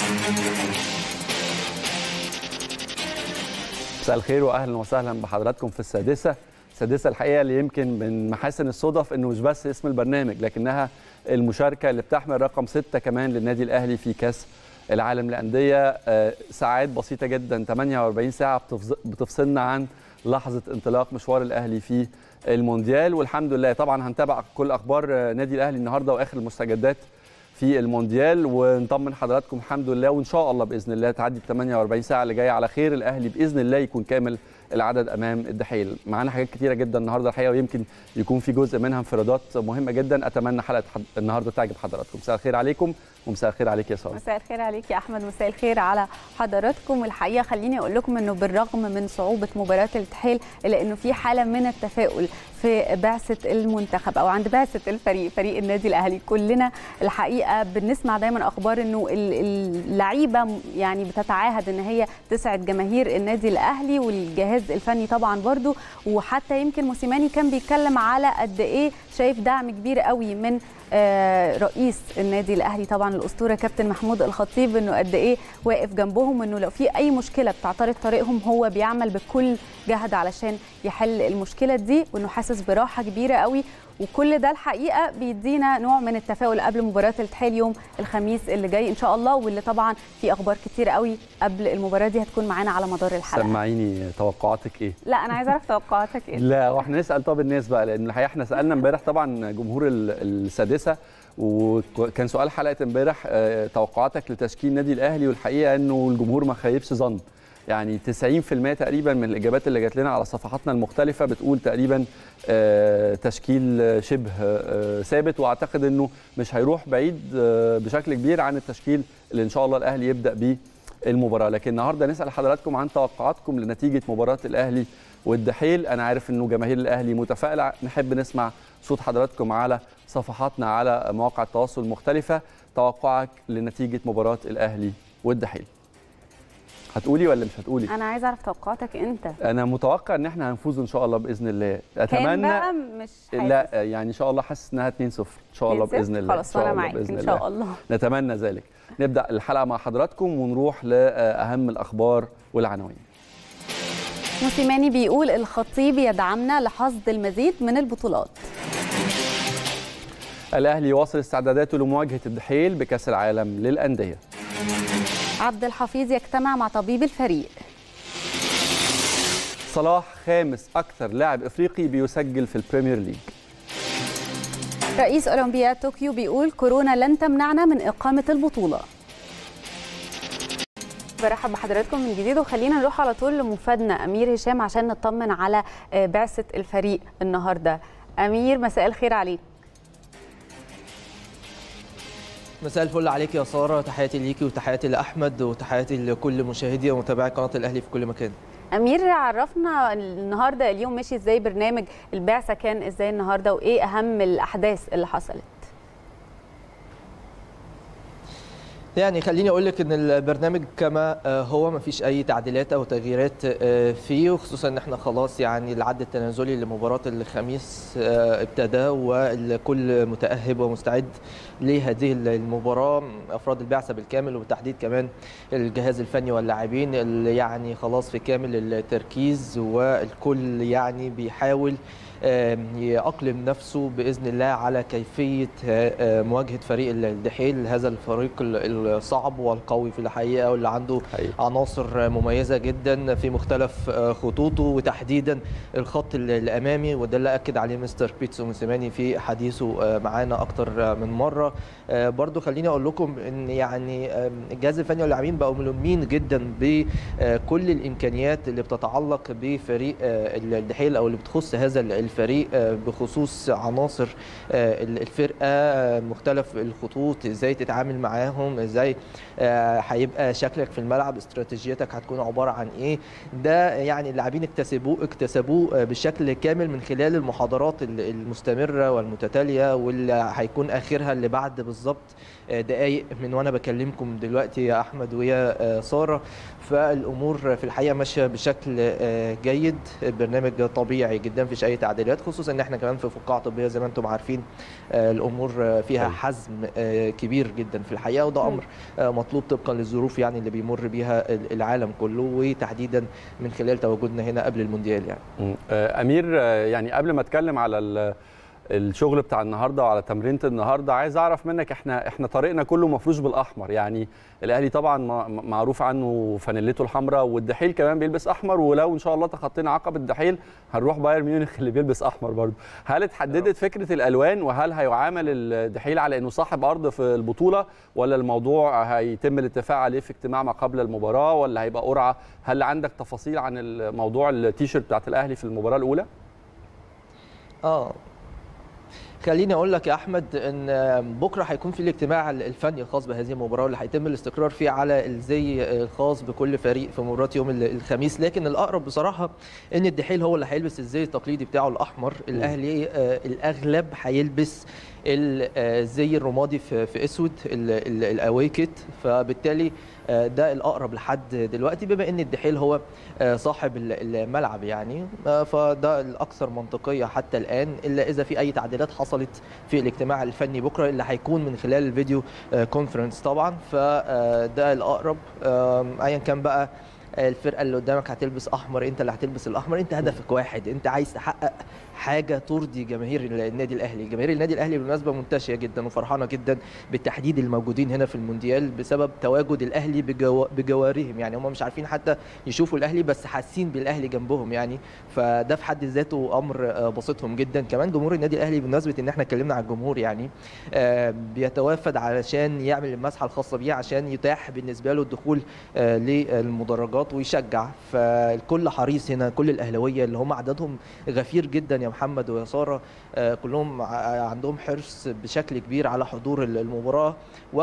مساء الخير واهلا وسهلا بحضراتكم في السادسه السادسه الحقيقه اللي يمكن من محاسن الصدف انه مش بس اسم البرنامج لكنها المشاركه اللي بتحمل رقم ستة كمان للنادي الاهلي في كاس العالم للانديه آه، ساعات بسيطه جدا 48 ساعه بتفص- بتفصلنا عن لحظه انطلاق مشوار الاهلي في المونديال والحمد لله طبعا هنتابع كل اخبار آه، نادي الاهلي النهارده واخر المستجدات في المونديال ونطمن حضراتكم الحمد لله وان شاء الله باذن الله تعدي ال 48 ساعه اللي جايه على خير الاهلي باذن الله يكون كامل العدد امام الدحيل معانا حاجات كتيره جدا النهارده الحقيقه ويمكن يكون في جزء منها انفرادات مهمه جدا اتمنى حلقه حد... النهارده تعجب حضراتكم مساء الخير عليكم ومساء الخير عليك يا ساره مساء الخير عليك يا احمد مساء الخير على حضراتكم والحقيقه خليني اقول لكم انه بالرغم من صعوبه مباراه الاتحاد الا انه في حاله من التفاؤل في بعثه المنتخب او عند بعثه الفريق فريق النادي الاهلي كلنا الحقيقه بنسمع دايما اخبار انه ال- اللعيبه يعني بتتعاهد ان هي تسعد جماهير النادي الاهلي والجهاز الفني طبعا برضو وحتى يمكن موسيماني كان بيتكلم على قد ايه شايف دعم كبير قوي من آه، رئيس النادي الاهلي طبعا الاسطوره كابتن محمود الخطيب انه قد ايه واقف جنبهم انه لو في اي مشكله بتعترض طريقهم هو بيعمل بكل جهد علشان يحل المشكله دي وانه حاسس براحه كبيره قوي وكل ده الحقيقه بيدينا نوع من التفاؤل قبل مباراه الاتحاد يوم الخميس اللي جاي ان شاء الله واللي طبعا في اخبار كتير قوي قبل المباراه دي هتكون معانا على مدار الحلقه سمعيني توقعاتك ايه لا انا عايزه اعرف توقعاتك ايه لا واحنا نسال طب الناس بقى لان الحقيقه احنا سالنا امبارح طبعا جمهور ال- السادسه وكان سؤال حلقه امبارح آه، توقعاتك لتشكيل النادي الاهلي والحقيقه انه الجمهور ما خيبش ظن يعني 90% تقريبا من الاجابات اللي جات لنا على صفحاتنا المختلفه بتقول تقريبا آه، تشكيل شبه آه، ثابت واعتقد انه مش هيروح بعيد آه، بشكل كبير عن التشكيل اللي ان شاء الله الاهلي يبدا بيه المباراه لكن النهارده نسال حضراتكم عن توقعاتكم لنتيجه مباراه الاهلي والدحيل انا عارف انه جماهير الاهلي متفائله نحب نسمع صوت حضراتكم على صفحاتنا على مواقع التواصل المختلفه توقعك لنتيجه مباراه الاهلي والدحيل هتقولي ولا مش هتقولي انا عايزه اعرف توقعاتك انت انا متوقع ان احنا هنفوز ان شاء الله باذن الله كان اتمنى بقى مش حاسس. لا يعني ان شاء الله حاسس انها 2-0 ان شاء الله 2-0 باذن الله خلاص إن شاء وانا الله معاك بإذن ان الله. شاء الله نتمنى ذلك نبدا الحلقه مع حضراتكم ونروح لاهم الاخبار والعناوين موسيماني بيقول الخطيب يدعمنا لحصد المزيد من البطولات الاهلي يواصل استعداداته لمواجهه الدحيل بكاس العالم للانديه عبد الحفيظ يجتمع مع طبيب الفريق صلاح خامس اكثر لاعب افريقي بيسجل في البريمير ليج رئيس اولمبياد طوكيو بيقول كورونا لن تمنعنا من اقامه البطوله برحب بحضراتكم من جديد وخلينا نروح على طول لمفادنا امير هشام عشان نطمن على آه، بعثه الفريق النهارده امير مساء الخير عليك مساء الفل عليك يا ساره تحياتي ليكي وتحياتي لاحمد وتحياتي لكل مشاهدي ومتابعي قناه الاهلي في كل مكان امير عرفنا النهارده اليوم مشي ازاي برنامج البعثه كان ازاي النهارده وايه اهم الاحداث اللي حصلت يعني خليني اقول لك ان البرنامج كما آه، هو ما فيش اي تعديلات او تغييرات آه، فيه وخصوصا ان احنا خلاص يعني العد التنازلي لمباراه الخميس آه، ابتدى والكل متاهب ومستعد لهذه المباراه افراد البعثه بالكامل وبالتحديد كمان الجهاز الفني واللاعبين اللي يعني خلاص في كامل التركيز والكل يعني بيحاول آم، يأقلم نفسه بإذن الله على كيفية آه، مواجهة فريق الدحيل هذا الفريق ال- الصعب والقوي في الحقيقة واللي عنده حقيقي. عناصر مميزة جدا في مختلف آه، خطوطه وتحديدا الخط ال- الأمامي وده اللي أكد عليه مستر بيتسو موسيماني في حديثه آه، معانا أكتر من مرة آه، برضو خليني أقول لكم إن يعني آم، الجهاز الفني واللاعبين بقوا ملمين جدا بكل الإمكانيات اللي بتتعلق بفريق آه، الدحيل أو اللي بتخص هذا الفريق آه، بخصوص عناصر آه، الفرقة آه، مختلف الخطوط ازاي تتعامل معاهم ازاي آه، هيبقى شكلك في الملعب استراتيجيتك هتكون عبارة عن ايه ده يعني اللاعبين اكتسبوه اكتسبوه آه، بشكل كامل من خلال المحاضرات ال- المستمرة والمتتالية واللي هيكون اخرها اللي بعد بالظبط آه، دقايق من وانا بكلمكم دلوقتي يا احمد ويا آه، ساره فالامور في الحقيقه ماشيه بشكل آه، جيد البرنامج طبيعي جدا مفيش اي تعديلات التعديلات خصوصا ان احنا كمان في فقاعه طبيه زي ما انتم عارفين آه، الامور آه، فيها أيوة. حزم آه، كبير جدا في الحقيقه وده امر آه، مطلوب طبقا للظروف يعني اللي بيمر بيها ال- العالم كله وتحديدا من خلال تواجدنا هنا قبل المونديال يعني مم. آه، امير آه، يعني قبل ما اتكلم على ال- الشغل بتاع النهارده وعلى تمرينه النهارده عايز اعرف منك احنا احنا طريقنا كله مفروش بالاحمر يعني الاهلي طبعا ما- معروف عنه فانيلته الحمراء والدحيل كمان بيلبس احمر ولو ان شاء الله تخطينا عقبه الدحيل هنروح بايرن ميونخ اللي بيلبس احمر برضه هل اتحددت فكره الالوان وهل هيعامل الدحيل على انه صاحب ارض في البطوله ولا الموضوع هيتم الاتفاق عليه في اجتماع ما قبل المباراه ولا هيبقى قرعه هل عندك تفاصيل عن الموضوع التيشيرت بتاعت الاهلي في المباراه الاولى اه خليني اقول لك يا احمد ان بكره هيكون في الاجتماع الفني الخاص بهذه المباراه اللي هيتم الاستقرار فيه على الزي الخاص بكل فريق في مباراه يوم الخميس لكن الاقرب بصراحه ان الدحيل هو اللي هيلبس الزي التقليدي بتاعه الاحمر الاهلي آه، الاغلب هيلبس الزي الرمادي في في اسود الاواي كيت فبالتالي آه، ده الاقرب لحد دلوقتي بما ان الدحيل هو آه، صاحب ال- الملعب يعني آه، فده الاكثر منطقيه حتى الان الا اذا في اي تعديلات حصلت في الاجتماع الفني بكره اللي هيكون من خلال الفيديو آه، كونفرنس طبعا فده الاقرب آم، ايا كان بقى الفرقه اللي قدامك هتلبس احمر انت اللي هتلبس الاحمر انت هدفك واحد انت عايز تحقق حاجه ترضي جماهير النادي الاهلي جماهير النادي الاهلي بالمناسبه منتشيه جدا وفرحانه جدا بالتحديد الموجودين هنا في المونديال بسبب تواجد الاهلي بجو... بجوارهم يعني هم مش عارفين حتى يشوفوا الاهلي بس حاسين بالاهلي جنبهم يعني فده في حد ذاته امر آه، بسيطهم جدا كمان جمهور النادي الاهلي بمناسبه ان احنا اتكلمنا على الجمهور يعني آه، بيتوافد علشان يعمل المسحه الخاصه بيه عشان يتاح بالنسبه له الدخول آه، للمدرجات ويشجع فالكل حريص هنا كل الاهلاويه اللي هم عددهم غفير جدا يا محمد ويا ساره آه، كلهم ع- عندهم حرص بشكل كبير على حضور المباراه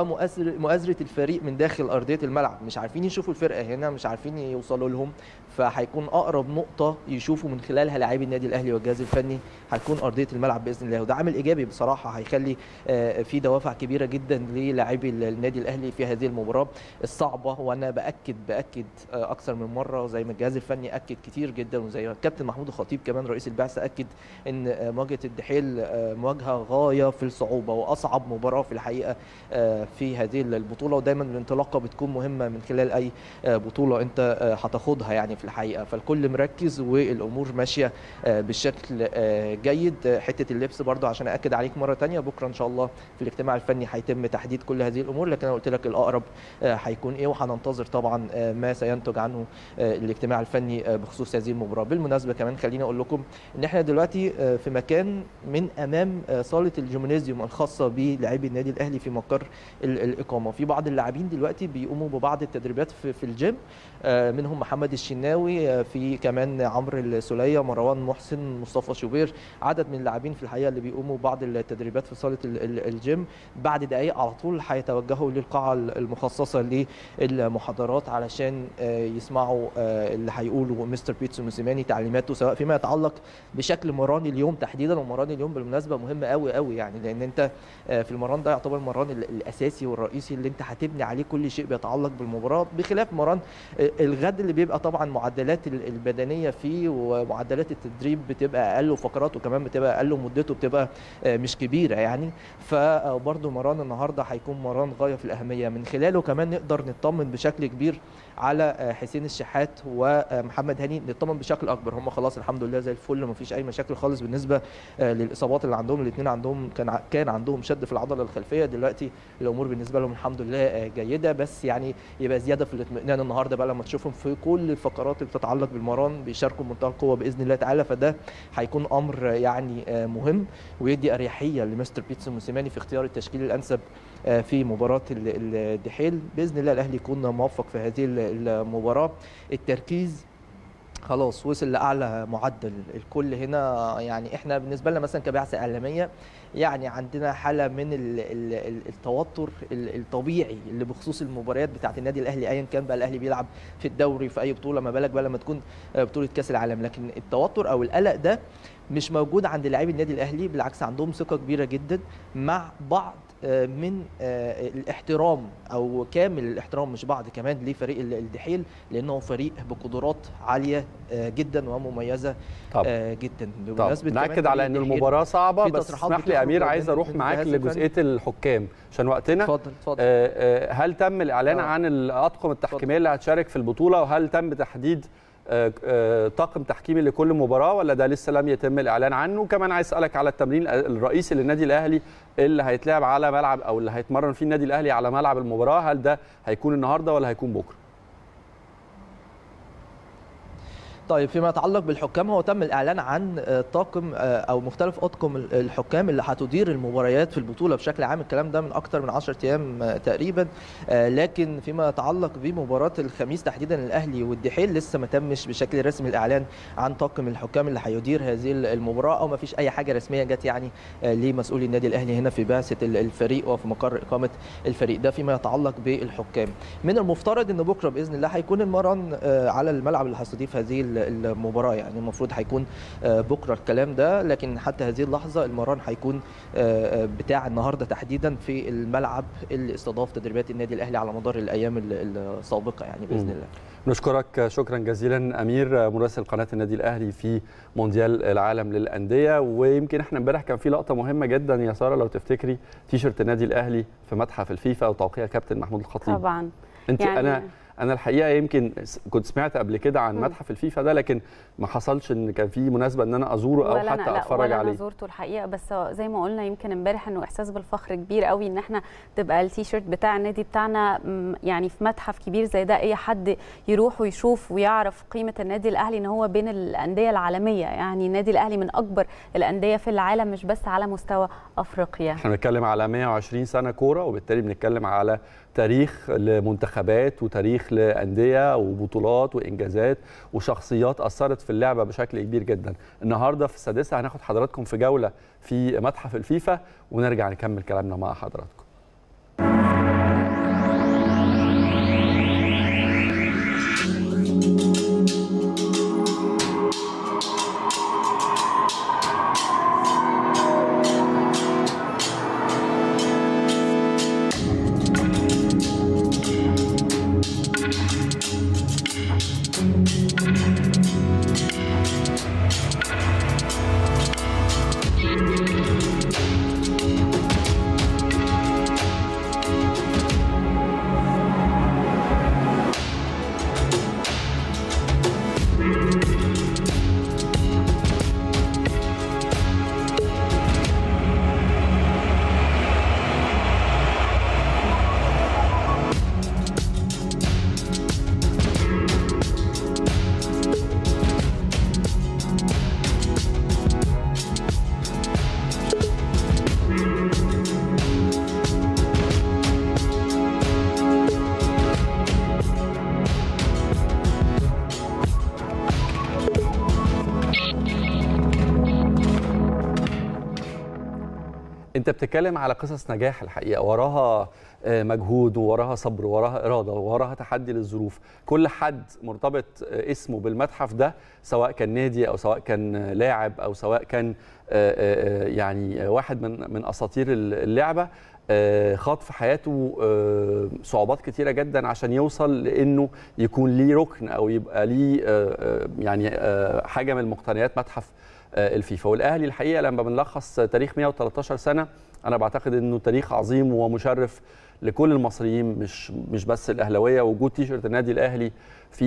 ومؤازره الفريق من داخل ارضيه الملعب مش عارفين يشوفوا الفرقه هنا مش عارفين يوصلوا لهم فهيكون اقرب نقطه يشوفوا من خلالها لاعبي النادي الاهلي والجهاز الفني هتكون ارضيه الملعب باذن الله وده عامل ايجابي بصراحه هيخلي آه، في دوافع كبيره جدا للاعبي النادي الاهلي في هذه المباراه الصعبه وانا باكد باكد آه، اكثر من مره زي ما الجهاز الفني اكد كتير جدا وزي ما الكابتن محمود الخطيب كمان رئيس البعثه اكد ان آه، مواجهه الدحيل آه، مواجهه غايه في الصعوبه واصعب مباراه في الحقيقه آه، في هذه البطوله ودايما الانطلاقه بتكون مهمه من خلال اي آه، بطوله انت آه، هتاخدها يعني في الحقيقه فالكل مركز والامور ماشيه آه، بشكل آه، جيد آه، حته اللبس برضو عشان اكد عليك مره تانية بكره ان شاء الله في الاجتماع الفني هيتم تحديد كل هذه الامور لكن انا قلت لك الاقرب آه، هيكون ايه وهننتظر طبعا آه، ما سينتج عنه آه، الاجتماع الفني آه، بخصوص هذه المباراه بالمناسبه كمان خليني اقول لكم ان احنا دلوقتي آه، في مكان من امام آه، صاله الجيمنازيوم الخاصه بلاعبي النادي الاهلي في مقر ال- الاقامه في بعض اللاعبين دلوقتي بيقوموا ببعض التدريبات في, في الجيم آه، منهم محمد الشناوي آه، في كمان عمرو السوليه مروان محسن مصطفى شوبير عدد من اللاعبين في الحقيقه اللي بيقوموا ببعض التدريبات في صاله ال- ال- الجيم بعد دقائق على طول هيتوجهوا للقاعه المخصصه للمحاضرات علشان آه، يسمعوا آه، اللي هيقوله مستر بيتسو موسيماني تعليماته سواء فيما يتعلق بشكل مران اليوم تحديدا ومران اليوم بالمناسبه مهم قوي قوي يعني لان انت آه، في المران ده يعتبر المران ال- الاساسي والرئيسي اللي انت هتبني عليه كل شيء بيتعلق بالمباراه بخلاف مران آه، الغد اللي بيبقى طبعا معدلات ال- البدنيه فيه ومعدلات التدريب بتبقى اقل وفقراته كمان بتبقى اقل ومدته بتبقى آه، مش كبيره يعني فبرضه مران النهارده هيكون مران غايه في الاهميه من خلاله كمان نقدر نطمن بشكل كبير على آه، حسين الشحات ومحمد هاني نطمن بشكل اكبر هم خلاص الحمد لله زي الفل ما فيش اي مشاكل خالص بالنسبه آه، للاصابات اللي عندهم الاثنين عندهم كان ع- كان عندهم شد في العضله الخلفيه دلوقتي الامور بالنسبه لهم الحمد لله آه، جيده بس يعني يبقى زياده في الاطمئنان النهارده بقى لما تشوفهم في كل الفقرات اللي بتتعلق بالمران بيشاركوا بمنتهى القوه باذن الله تعالى فده هيكون امر يعني آه، مهم ويدي اريحيه لمستر بيتسو موسيماني في اختيار التشكيل الانسب آه، في مباراه ال- ال- الدحيل باذن الله الاهلي يكون موفق في هذه ال- المباراه التركيز خلاص وصل لاعلى معدل الكل هنا يعني احنا بالنسبه لنا مثلا كبعثه اعلاميه يعني عندنا حاله من ال ال ال التوتر ال- الطبيعي اللي بخصوص المباريات بتاعه النادي الاهلي ايا كان بقى الاهلي بيلعب في الدوري في اي بطوله ما بالك بقى لما تكون آه، بطوله كاس العالم لكن التوتر او القلق ده مش موجود عند لاعبي النادي الاهلي بالعكس عندهم ثقه كبيره جدا مع بعض آه، من آه، الاحترام او كامل الاحترام مش بعض كمان لفريق ال- الدحيل لانه فريق بقدرات عاليه آه، جدا ومميزه طب آه، جدا طب بمناسبة كمان ناكد على ان فريق الدحيل- المباراه صعبه في بس تصريحات اسمح لي يا بتخرج امير عايز من- اروح من معاك الجهاز الفني. لجزئيه الحكام عشان وقتنا اتفضل اتفضل آه، آه، هل تم الاعلان آه. عن الاطقم التحكيميه اللي هتشارك في البطوله وهل تم تحديد آه، آه، طاقم تحكيمي لكل مباراه ولا ده لسه لم يتم الاعلان عنه وكمان عايز اسالك على التمرين الرئيسي للنادي الاهلي اللي هيتلعب على ملعب او اللي هيتمرن فيه النادي الاهلي على ملعب المباراه هل ده هيكون النهارده ولا هيكون بكره طيب فيما يتعلق بالحكام هو تم الاعلان عن آه، طاقم آه، او مختلف اطقم ال- الحكام اللي هتدير المباريات في البطوله بشكل عام الكلام ده من اكتر من 10 ايام آه، تقريبا آه، لكن فيما يتعلق بمباراه الخميس تحديدا الاهلي والدحيل لسه ما تمش بشكل رسمي الاعلان عن طاقم الحكام اللي هيدير هذه المباراه او ما فيش اي حاجه رسميه جت يعني آه، لمسؤولي النادي الاهلي هنا في بعثه ال- الفريق وفي مقر اقامه الفريق ده فيما يتعلق بالحكام من المفترض ان بكره باذن الله هيكون المران آه، على الملعب اللي هيستضيف هذه ال- المباراه يعني المفروض هيكون آه، بكره الكلام ده لكن حتى هذه اللحظه المران هيكون آه، آه، بتاع النهارده تحديدا في الملعب اللي استضاف تدريبات النادي الاهلي على مدار الايام ال- السابقه يعني باذن مم. الله نشكرك شكرا جزيلا امير مراسل قناه النادي الاهلي في مونديال العالم للانديه ويمكن احنا امبارح كان في لقطه مهمه جدا يا ساره لو تفتكري تيشرت النادي الاهلي في متحف الفيفا وتوقيع كابتن محمود الخطيب طبعا انت يعني- انا انا الحقيقه يمكن س- كنت سمعت قبل كده عن مم. متحف الفيفا ده لكن ما حصلش ان كان في مناسبه ان انا ازوره او ولا حتى أنا لا اتفرج ولا عليه انا زورته الحقيقه بس زي ما قلنا يمكن امبارح انه احساس بالفخر كبير قوي ان احنا تبقى التيشيرت بتاع النادي بتاعنا م، يعني في متحف كبير زي ده اي حد يروح ويشوف ويعرف قيمه النادي الاهلي ان هو بين الانديه العالميه يعني النادي الاهلي من اكبر الانديه في العالم مش بس على مستوى افريقيا احنا بنتكلم على 120 سنه كوره وبالتالي بنتكلم على تاريخ لمنتخبات وتاريخ لانديه وبطولات وانجازات وشخصيات اثرت في اللعبه بشكل كبير جدا النهارده في السادسه هناخد حضراتكم في جوله في متحف الفيفا ونرجع نكمل كلامنا مع حضراتكم انت بتتكلم على قصص نجاح الحقيقه وراها آه، مجهود ووراها صبر وراها اراده ووراها تحدي للظروف كل حد مرتبط آه، اسمه بالمتحف ده سواء كان نادي او سواء كان آه، لاعب او سواء كان آه، آه، آه، يعني آه، واحد من من اساطير اللعبه آه، خاض في حياته آه، صعوبات كتيره جدا عشان يوصل لانه يكون ليه ركن او يبقى ليه آه، آه، يعني آه، حاجه من مقتنيات متحف آه، الفيفا والاهلي الحقيقه لما بنلخص تاريخ 113 سنه انا بعتقد انه تاريخ عظيم ومشرف لكل المصريين مش مش بس الاهلاويه وجود تيشرت النادي الاهلي في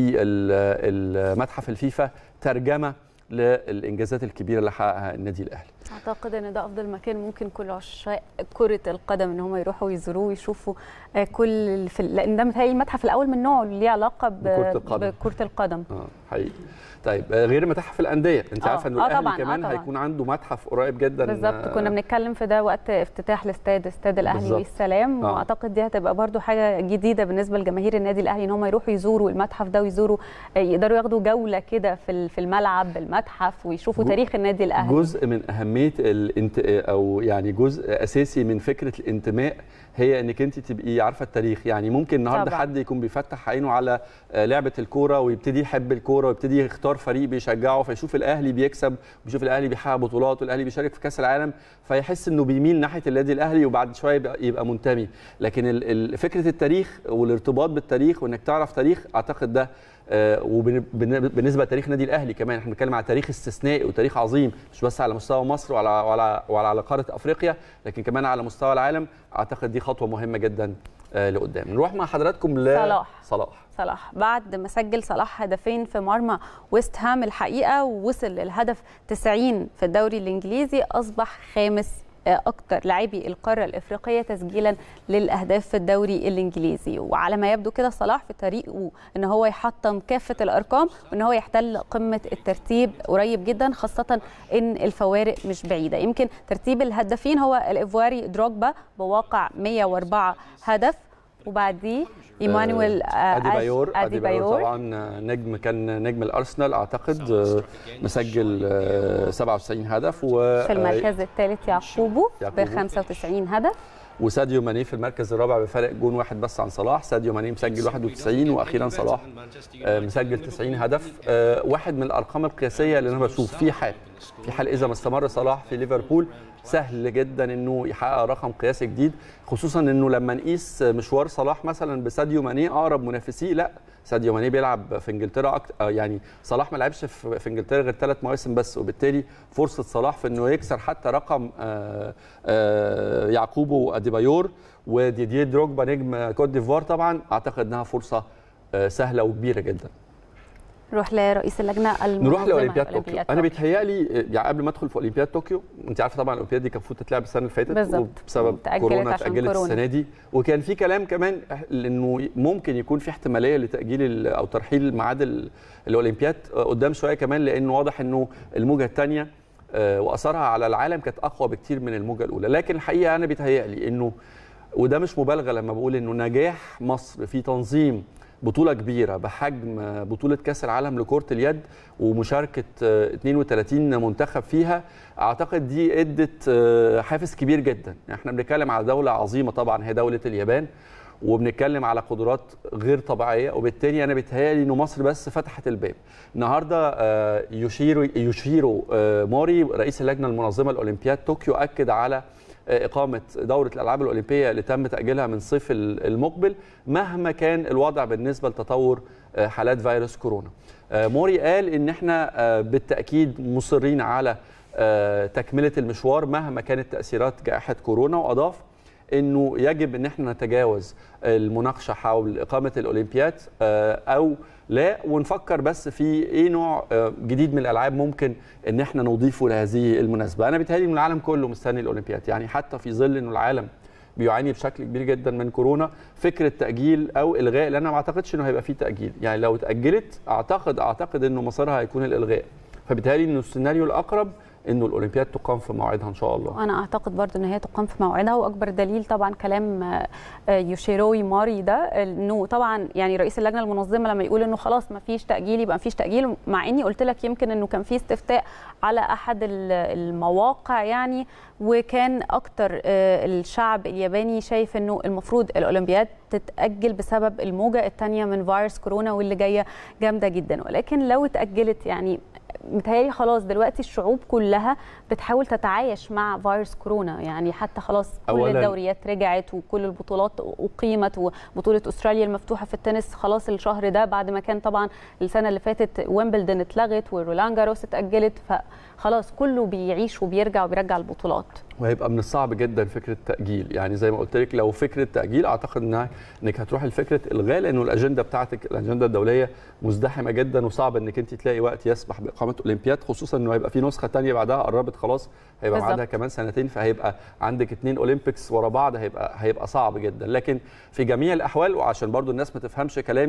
ال- ال- متحف الفيفا ترجمه للانجازات الكبيره اللي حققها النادي الاهلي اعتقد ان ده افضل مكان ممكن كل عشاق كره القدم ان هم يروحوا يزوروه ويشوفوا آه، كل في لان ده متهيألي المتحف الاول من نوعه اللي ليه علاقه ب- بكرة القدم. بكره القدم اه حقيقي طيب آه، غير متاحف الانديه انت آه، عارفه انه آه الاهلي طبعاً، آه كمان طبعاً. هيكون عنده متحف قريب جدا بالظبط آه، كنا بنتكلم في ده وقت افتتاح الاستاد استاد الاهلي بالظبط. والسلام آه. واعتقد دي هتبقى برضو حاجه جديده بالنسبه لجماهير النادي الاهلي ان هم يروحوا يزوروا المتحف ده ويزوروا آه، يقدروا ياخدوا جوله كده في ال- في الملعب بالمتحف ويشوفوا جو- تاريخ النادي الاهلي جزء من اهميه اهميه الانت... او يعني جزء اساسي من فكره الانتماء هي انك انت تبقي عارفه التاريخ يعني ممكن النهارده طبعاً. حد يكون بيفتح عينه على آه، لعبه الكوره ويبتدي يحب الكوره ويبتدي يختار فريق بيشجعه فيشوف الاهلي بيكسب ويشوف الاهلي بيحقق بطولات والاهلي بيشارك في كاس العالم فيحس انه بيميل ناحيه النادي الاهلي وبعد شويه يبقى, يبقى منتمي لكن ال- ال- فكره التاريخ والارتباط بالتاريخ وانك تعرف تاريخ اعتقد ده وبالنسبه لتاريخ النادي الاهلي كمان احنا بنتكلم على تاريخ استثنائي وتاريخ عظيم مش بس على مستوى مصر وعلى وعلى وعلى على قاره افريقيا لكن كمان على مستوى العالم اعتقد دي خطوه مهمه جدا آه، لقدام نروح مع حضراتكم ل صلاح. صلاح صلاح بعد ما سجل صلاح هدفين في مرمى ويست هام الحقيقه ووصل للهدف 90 في الدوري الانجليزي اصبح خامس آه، اكتر لاعبي القاره الافريقيه تسجيلا للاهداف في الدوري الانجليزي وعلى ما يبدو كده صلاح في طريقه ان هو يحطم كافه الارقام وان هو يحتل قمه الترتيب قريب جدا خاصه ان الفوارق مش بعيده يمكن ترتيب الهدافين هو الايفواري دروجبا بواقع 104 هدف وبعديه ايمانويل آه، ادي بايور ادي بايور طبعا آه، نجم كان نجم الارسنال اعتقد آه، مسجل آه، 97 هدف و في المركز الثالث يعقوبو ب يعقوبو. 95 هدف وساديو ماني في المركز الرابع بفارق جون واحد بس عن صلاح ساديو ماني مسجل 91 واخيرا صلاح آه، مسجل 90 هدف آه، واحد من الارقام القياسيه اللي انا بشوف في حال في حال اذا ما استمر صلاح في ليفربول سهل جدا انه يحقق رقم قياسي جديد خصوصا انه لما نقيس مشوار صلاح مثلا بساديو ماني اقرب منافسيه لا ساديو ماني بيلعب في انجلترا أكتر يعني صلاح ما لعبش في في انجلترا غير ثلاث مواسم بس وبالتالي فرصه صلاح في انه يكسر حتى رقم آه، آه، يعقوبو واديبايور وديديer دروجبا نجم كوت ديفوار طبعا اعتقد انها فرصه آه، سهله وكبيره جدا نروح لرئيس اللجنه المنظمه نروح لاولمبياد طوكيو لأولمبياد انا طوكيو. بيتهيألي يعني قبل ما ادخل في اولمبياد طوكيو انت عارفه طبعا الاولمبياد دي كانت المفروض تتلعب السنه اللي فاتت بالظبط. وبسبب اتأجلت كورونا عشان اتاجلت كورونا. السنه دي وكان في كلام كمان انه ممكن يكون في احتماليه لتاجيل ال- او ترحيل ميعاد ال- الاولمبياد قدام شويه كمان لانه واضح انه الموجه الثانيه واثرها على العالم كانت اقوى بكتير من الموجه الاولى لكن الحقيقه انا بيتهيألي انه وده مش مبالغه لما بقول انه نجاح مصر في تنظيم بطوله كبيره بحجم بطوله كاس العالم لكره اليد ومشاركه آه، 32 منتخب فيها اعتقد دي ادت آه، حافز كبير جدا احنا بنتكلم على دوله عظيمه طبعا هي دوله اليابان وبنتكلم على قدرات غير طبيعيه وبالتالي انا بيتهيألي انه مصر بس فتحت الباب النهارده آه، يوشيرو يوشيرو آه، موري رئيس اللجنه المنظمه لاولمبياد طوكيو اكد على إقامة دورة الألعاب الأولمبية اللي تم تأجيلها من صيف المقبل مهما كان الوضع بالنسبة لتطور حالات فيروس كورونا موري قال إن إحنا بالتأكيد مصرين على تكملة المشوار مهما كانت تأثيرات جائحة كورونا وأضاف انه يجب ان احنا نتجاوز المناقشه حول اقامه الاولمبياد او لا ونفكر بس في ايه نوع جديد من الالعاب ممكن ان احنا نضيفه لهذه المناسبه انا بيتهيألي ان العالم كله مستني الاولمبياد يعني حتى في ظل انه العالم بيعاني بشكل كبير جدا من كورونا فكره تاجيل او الغاء لان انا ما اعتقدش انه هيبقى فيه تاجيل يعني لو اتاجلت اعتقد اعتقد انه مصيرها هيكون الالغاء فبالتالي انه السيناريو الاقرب انه الاولمبياد تقام في موعدها ان شاء الله انا اعتقد برضو ان هي تقام في موعدها واكبر دليل طبعا كلام يوشيروي ماري ده انه طبعا يعني رئيس اللجنه المنظمه لما يقول انه خلاص ما فيش تاجيل يبقى ما فيش تاجيل مع اني قلت لك يمكن انه كان في استفتاء على احد المواقع يعني وكان اكتر الشعب الياباني شايف انه المفروض الاولمبياد تتاجل بسبب الموجه الثانيه من فيروس كورونا واللي جايه جامده جدا ولكن لو اتاجلت يعني متهيألي خلاص دلوقتي الشعوب كلها بتحاول تتعايش مع فيروس كورونا يعني حتى خلاص كل الدوريات رجعت وكل البطولات أقيمت وبطولة أستراليا المفتوحة في التنس خلاص الشهر ده بعد ما كان طبعا السنة اللي فاتت ويمبلدون اتلغت ورولان جاروس اتأجلت فخلاص كله بيعيش وبيرجع وبيرجع البطولات وهيبقى من الصعب جدا فكره تاجيل يعني زي ما قلت لك لو فكره تاجيل اعتقد انها انك هتروح لفكره الغاء لانه الاجنده بتاعتك الاجنده الدوليه مزدحمه جدا وصعب انك انت تلاقي وقت يسمح باقامه اولمبياد خصوصا انه هيبقى في نسخه ثانيه بعدها قربت خلاص هيبقى بعدها كمان سنتين فهيبقى عندك اثنين اولمبيكس ورا بعض هيبقى هيبقى صعب جدا لكن في جميع الاحوال وعشان برضو الناس ما تفهمش كلامي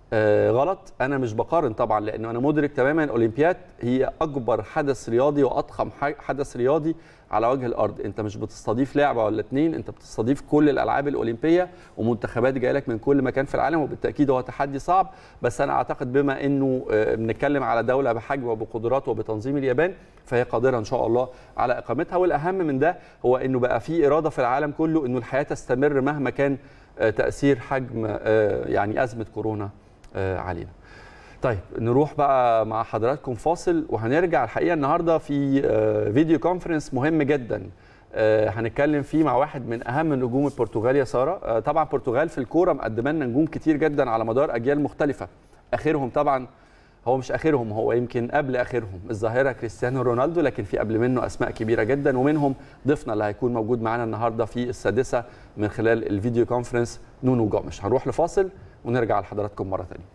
آه غلط انا مش بقارن طبعا لانه انا مدرك تماما الاولمبياد هي اكبر حدث رياضي واضخم حدث رياضي على وجه الارض انت مش بتستضيف لعبه ولا اتنين انت بتستضيف كل الالعاب الاولمبيه ومنتخبات جايه لك من كل مكان في العالم وبالتاكيد هو تحدي صعب بس انا اعتقد بما انه بنتكلم على دوله بحجم وبقدرات وبتنظيم اليابان فهي قادره ان شاء الله على اقامتها والاهم من ده هو انه بقى في اراده في العالم كله انه الحياه تستمر مهما كان تاثير حجم يعني ازمه كورونا علينا طيب نروح بقى مع حضراتكم فاصل وهنرجع الحقيقه النهارده في فيديو كونفرنس مهم جدا هنتكلم فيه مع واحد من اهم نجوم البرتغال يا ساره طبعا البرتغال في الكوره مقدمه لنا نجوم كتير جدا على مدار اجيال مختلفه اخرهم طبعا هو مش اخرهم هو يمكن قبل اخرهم الظاهره كريستيانو رونالدو لكن في قبل منه اسماء كبيره جدا ومنهم ضيفنا اللي هيكون موجود معانا النهارده في السادسه من خلال الفيديو كونفرنس نونو جومش هنروح لفاصل ونرجع لحضراتكم مره ثانيه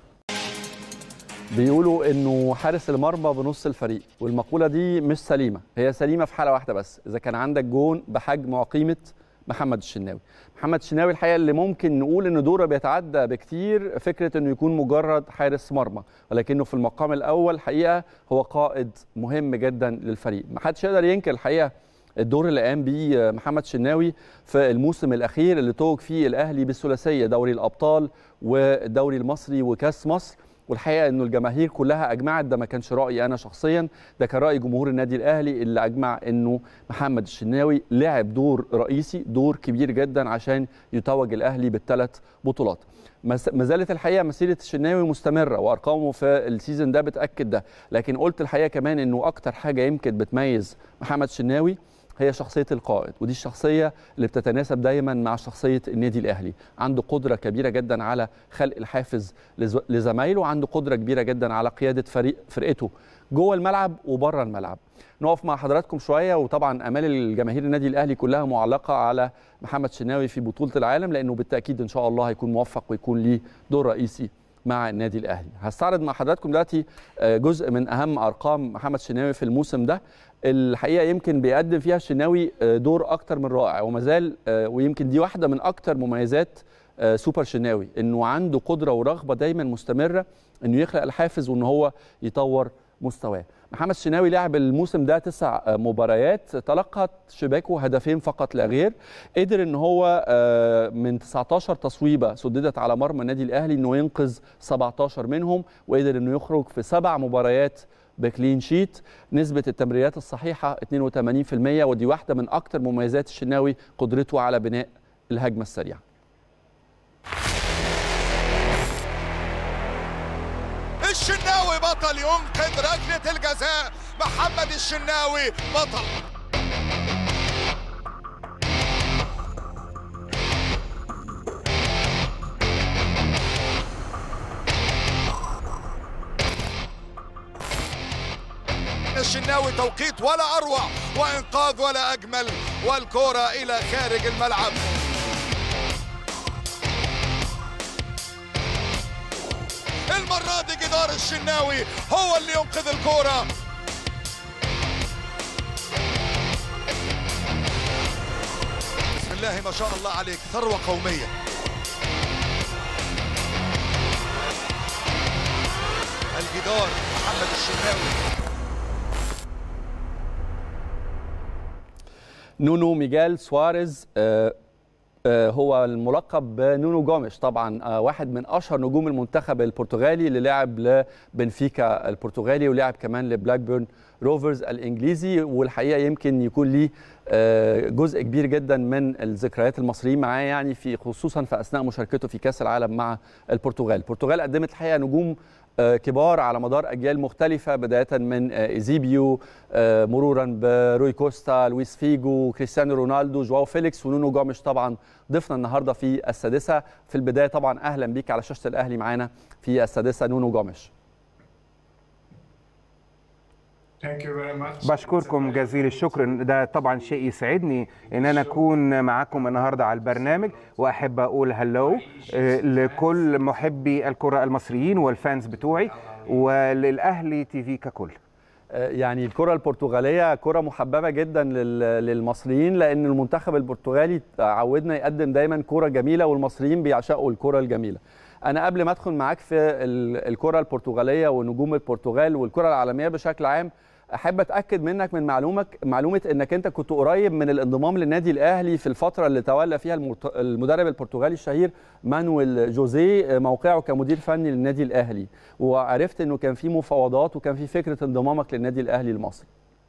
بيقولوا انه حارس المرمى بنص الفريق والمقوله دي مش سليمه هي سليمه في حاله واحده بس اذا كان عندك جون بحجم وقيمه محمد الشناوي محمد الشناوي الحقيقه اللي ممكن نقول ان دوره بيتعدى بكتير فكره انه يكون مجرد حارس مرمى ولكنه في المقام الاول الحقيقه هو قائد مهم جدا للفريق ما حدش يقدر ينكر الحقيقه الدور اللي قام بيه محمد شناوي في الموسم الاخير اللي توج فيه الاهلي بالثلاثيه دوري الابطال والدوري المصري وكاس مصر والحقيقه انه الجماهير كلها اجمعت ده ما كانش رايي انا شخصيا ده كان راي جمهور النادي الاهلي اللي اجمع انه محمد الشناوي لعب دور رئيسي دور كبير جدا عشان يتوج الاهلي بالثلاث بطولات ما زالت الحقيقه مسيره الشناوي مستمره وارقامه في السيزون ده بتاكد ده لكن قلت الحقيقه كمان انه اكتر حاجه يمكن بتميز محمد الشناوي هي شخصيه القائد ودي الشخصيه اللي بتتناسب دايما مع شخصيه النادي الاهلي عنده قدره كبيره جدا على خلق الحافز لزمايله وعنده قدره كبيره جدا على قياده فريق فرقته جوه الملعب وبره الملعب نقف مع حضراتكم شويه وطبعا امال الجماهير النادي الاهلي كلها معلقه على محمد شناوي في بطوله العالم لانه بالتاكيد ان شاء الله هيكون موفق ويكون ليه دور رئيسي مع النادي الاهلي هستعرض مع حضراتكم دلوقتي جزء من اهم ارقام محمد شناوي في الموسم ده الحقيقه يمكن بيقدم فيها الشناوي دور اكتر من رائع وما زال ويمكن دي واحده من اكتر مميزات سوبر شناوي انه عنده قدره ورغبه دايما مستمره انه يخلق الحافز وان هو يطور مستواه محمد الشناوي لعب الموسم ده تسع مباريات تلقت شباكه هدفين فقط لا غير قدر ان هو من 19 تصويبه سددت على مرمى النادي الاهلي انه ينقذ 17 منهم وقدر انه يخرج في سبع مباريات بكلين شيت نسبة التمريرات الصحيحة 82% ودي واحدة من أكثر مميزات الشناوي قدرته على بناء الهجمة السريعة الشناوي بطل ينقذ ركلة الجزاء محمد الشناوي بطل الشناوي توقيت ولا اروع وانقاذ ولا اجمل والكره الى خارج الملعب المره دي جدار الشناوي هو اللي ينقذ الكره بسم الله ما شاء الله عليك ثروه قوميه الجدار محمد الشناوي نونو ميجال سواريز آه هو الملقب بنونو جوميش طبعا واحد من اشهر نجوم المنتخب البرتغالي اللي لعب لبنفيكا البرتغالي ولعب كمان لبلاك بيرن روفرز الانجليزي والحقيقه يمكن يكون ليه جزء كبير جدا من الذكريات المصريين معاه يعني في خصوصا في اثناء مشاركته في كاس العالم مع البرتغال البرتغال قدمت الحقيقه نجوم كبار على مدار اجيال مختلفه بدايه من ايزيبيو مرورا بروي كوستا لويس فيجو كريستيانو رونالدو جواو فيليكس ونونو جوميش طبعا ضيفنا النهارده في السادسه في البدايه طبعا اهلا بيك على شاشه الاهلي معانا في السادسه نونو جوميش بشكركم جزيل الشكر ده طبعا شيء يسعدني ان انا اكون معاكم النهارده على البرنامج واحب اقول هلو لكل محبي الكره المصريين والفانز بتوعي وللاهلي تي في ككل يعني الكره البرتغاليه كره محببه جدا للمصريين لان المنتخب البرتغالي عودنا يقدم دايما كره جميله والمصريين بيعشقوا الكره الجميله انا قبل ما ادخل معاك في ال- الكره البرتغاليه ونجوم البرتغال والكره العالميه بشكل عام احب اتاكد منك من معلومك معلومه انك انت كنت قريب من الانضمام للنادي الاهلي في الفتره اللي تولى فيها المرت- المدرب البرتغالي الشهير مانويل جوزيه موقعه كمدير فني للنادي الاهلي وعرفت انه كان في مفاوضات وكان في فكره انضمامك للنادي الاهلي المصري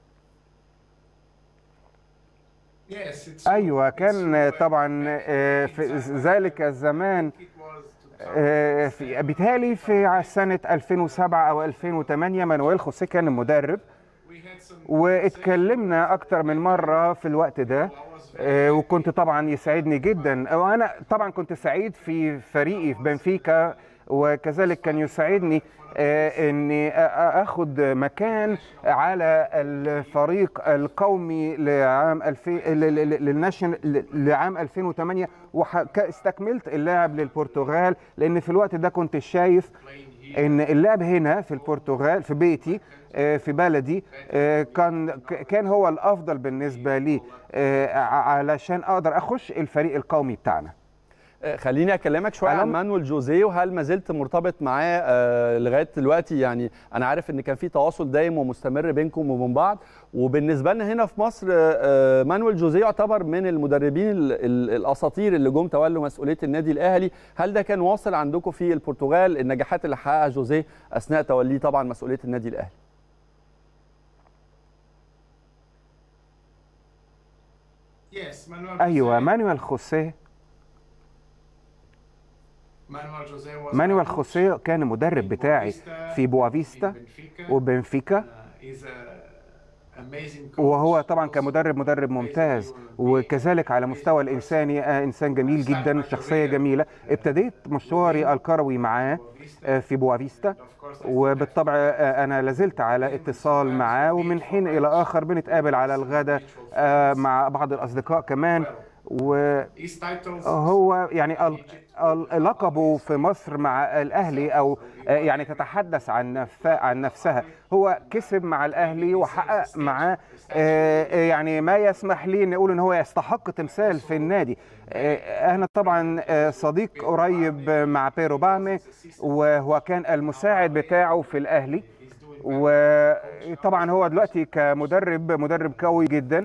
ايوه كان طبعا آه، في ذلك الزمان آه، في بالتالي في سنه 2007 او 2008 مانويل خوسيه كان المدرب واتكلمنا اكتر من مره في الوقت ده آه، وكنت طبعا يسعدني جدا وانا طبعا كنت سعيد في فريقي في بنفيكا وكذلك كان يسعدني آه، اني أ- أ- اخد مكان على الفريق القومي لعام 2000 ل- ل- للناشن ل- لعام 2008 واستكملت اللعب للبرتغال لان في الوقت ده كنت شايف ان اللعب هنا في البرتغال في بيتي آه، في بلدي آه، كان ك- كان هو الافضل بالنسبه لي آه، ع- علشان اقدر اخش الفريق القومي بتاعنا آه، خليني اكلمك شويه على عن م- مانويل جوزيه وهل ما زلت مرتبط معاه آه، لغايه دلوقتي يعني انا عارف ان كان في تواصل دايم ومستمر بينكم وبين بعض وبالنسبه لنا هنا في مصر آه، آه، مانويل جوزيه يعتبر من المدربين ال- ال- الاساطير اللي جم تولوا مسؤوليه النادي الاهلي هل ده كان واصل عندكم في البرتغال النجاحات اللي حققها جوزيه اثناء توليه طبعا مسؤوليه النادي الاهلي ايوه مانويل خوسيه مانويل خوسيه كان المدرب بتاعي في بوافيستا وبنفيكا وهو طبعا كمدرب مدرب ممتاز وكذلك على مستوى الانساني آه، انسان جميل جدا شخصيه جميله ابتديت مشواري الكروي معاه آه، في بوافيستا وبالطبع آه، انا لازلت على اتصال معاه ومن حين الى اخر بنتقابل على الغداء آه، مع بعض الاصدقاء كمان وهو يعني ال- ال- لقبه في مصر مع الاهلي او آه، يعني تتحدث عن نفسها عن نفسها هو كسب مع الاهلي وحقق معاه آه، آه، يعني ما يسمح لي ان اقول ان هو يستحق تمثال في النادي آه، انا طبعا آه، صديق قريب مع بيرو بامي وهو كان المساعد بتاعه في الاهلي وطبعا هو دلوقتي كمدرب مدرب قوي جدا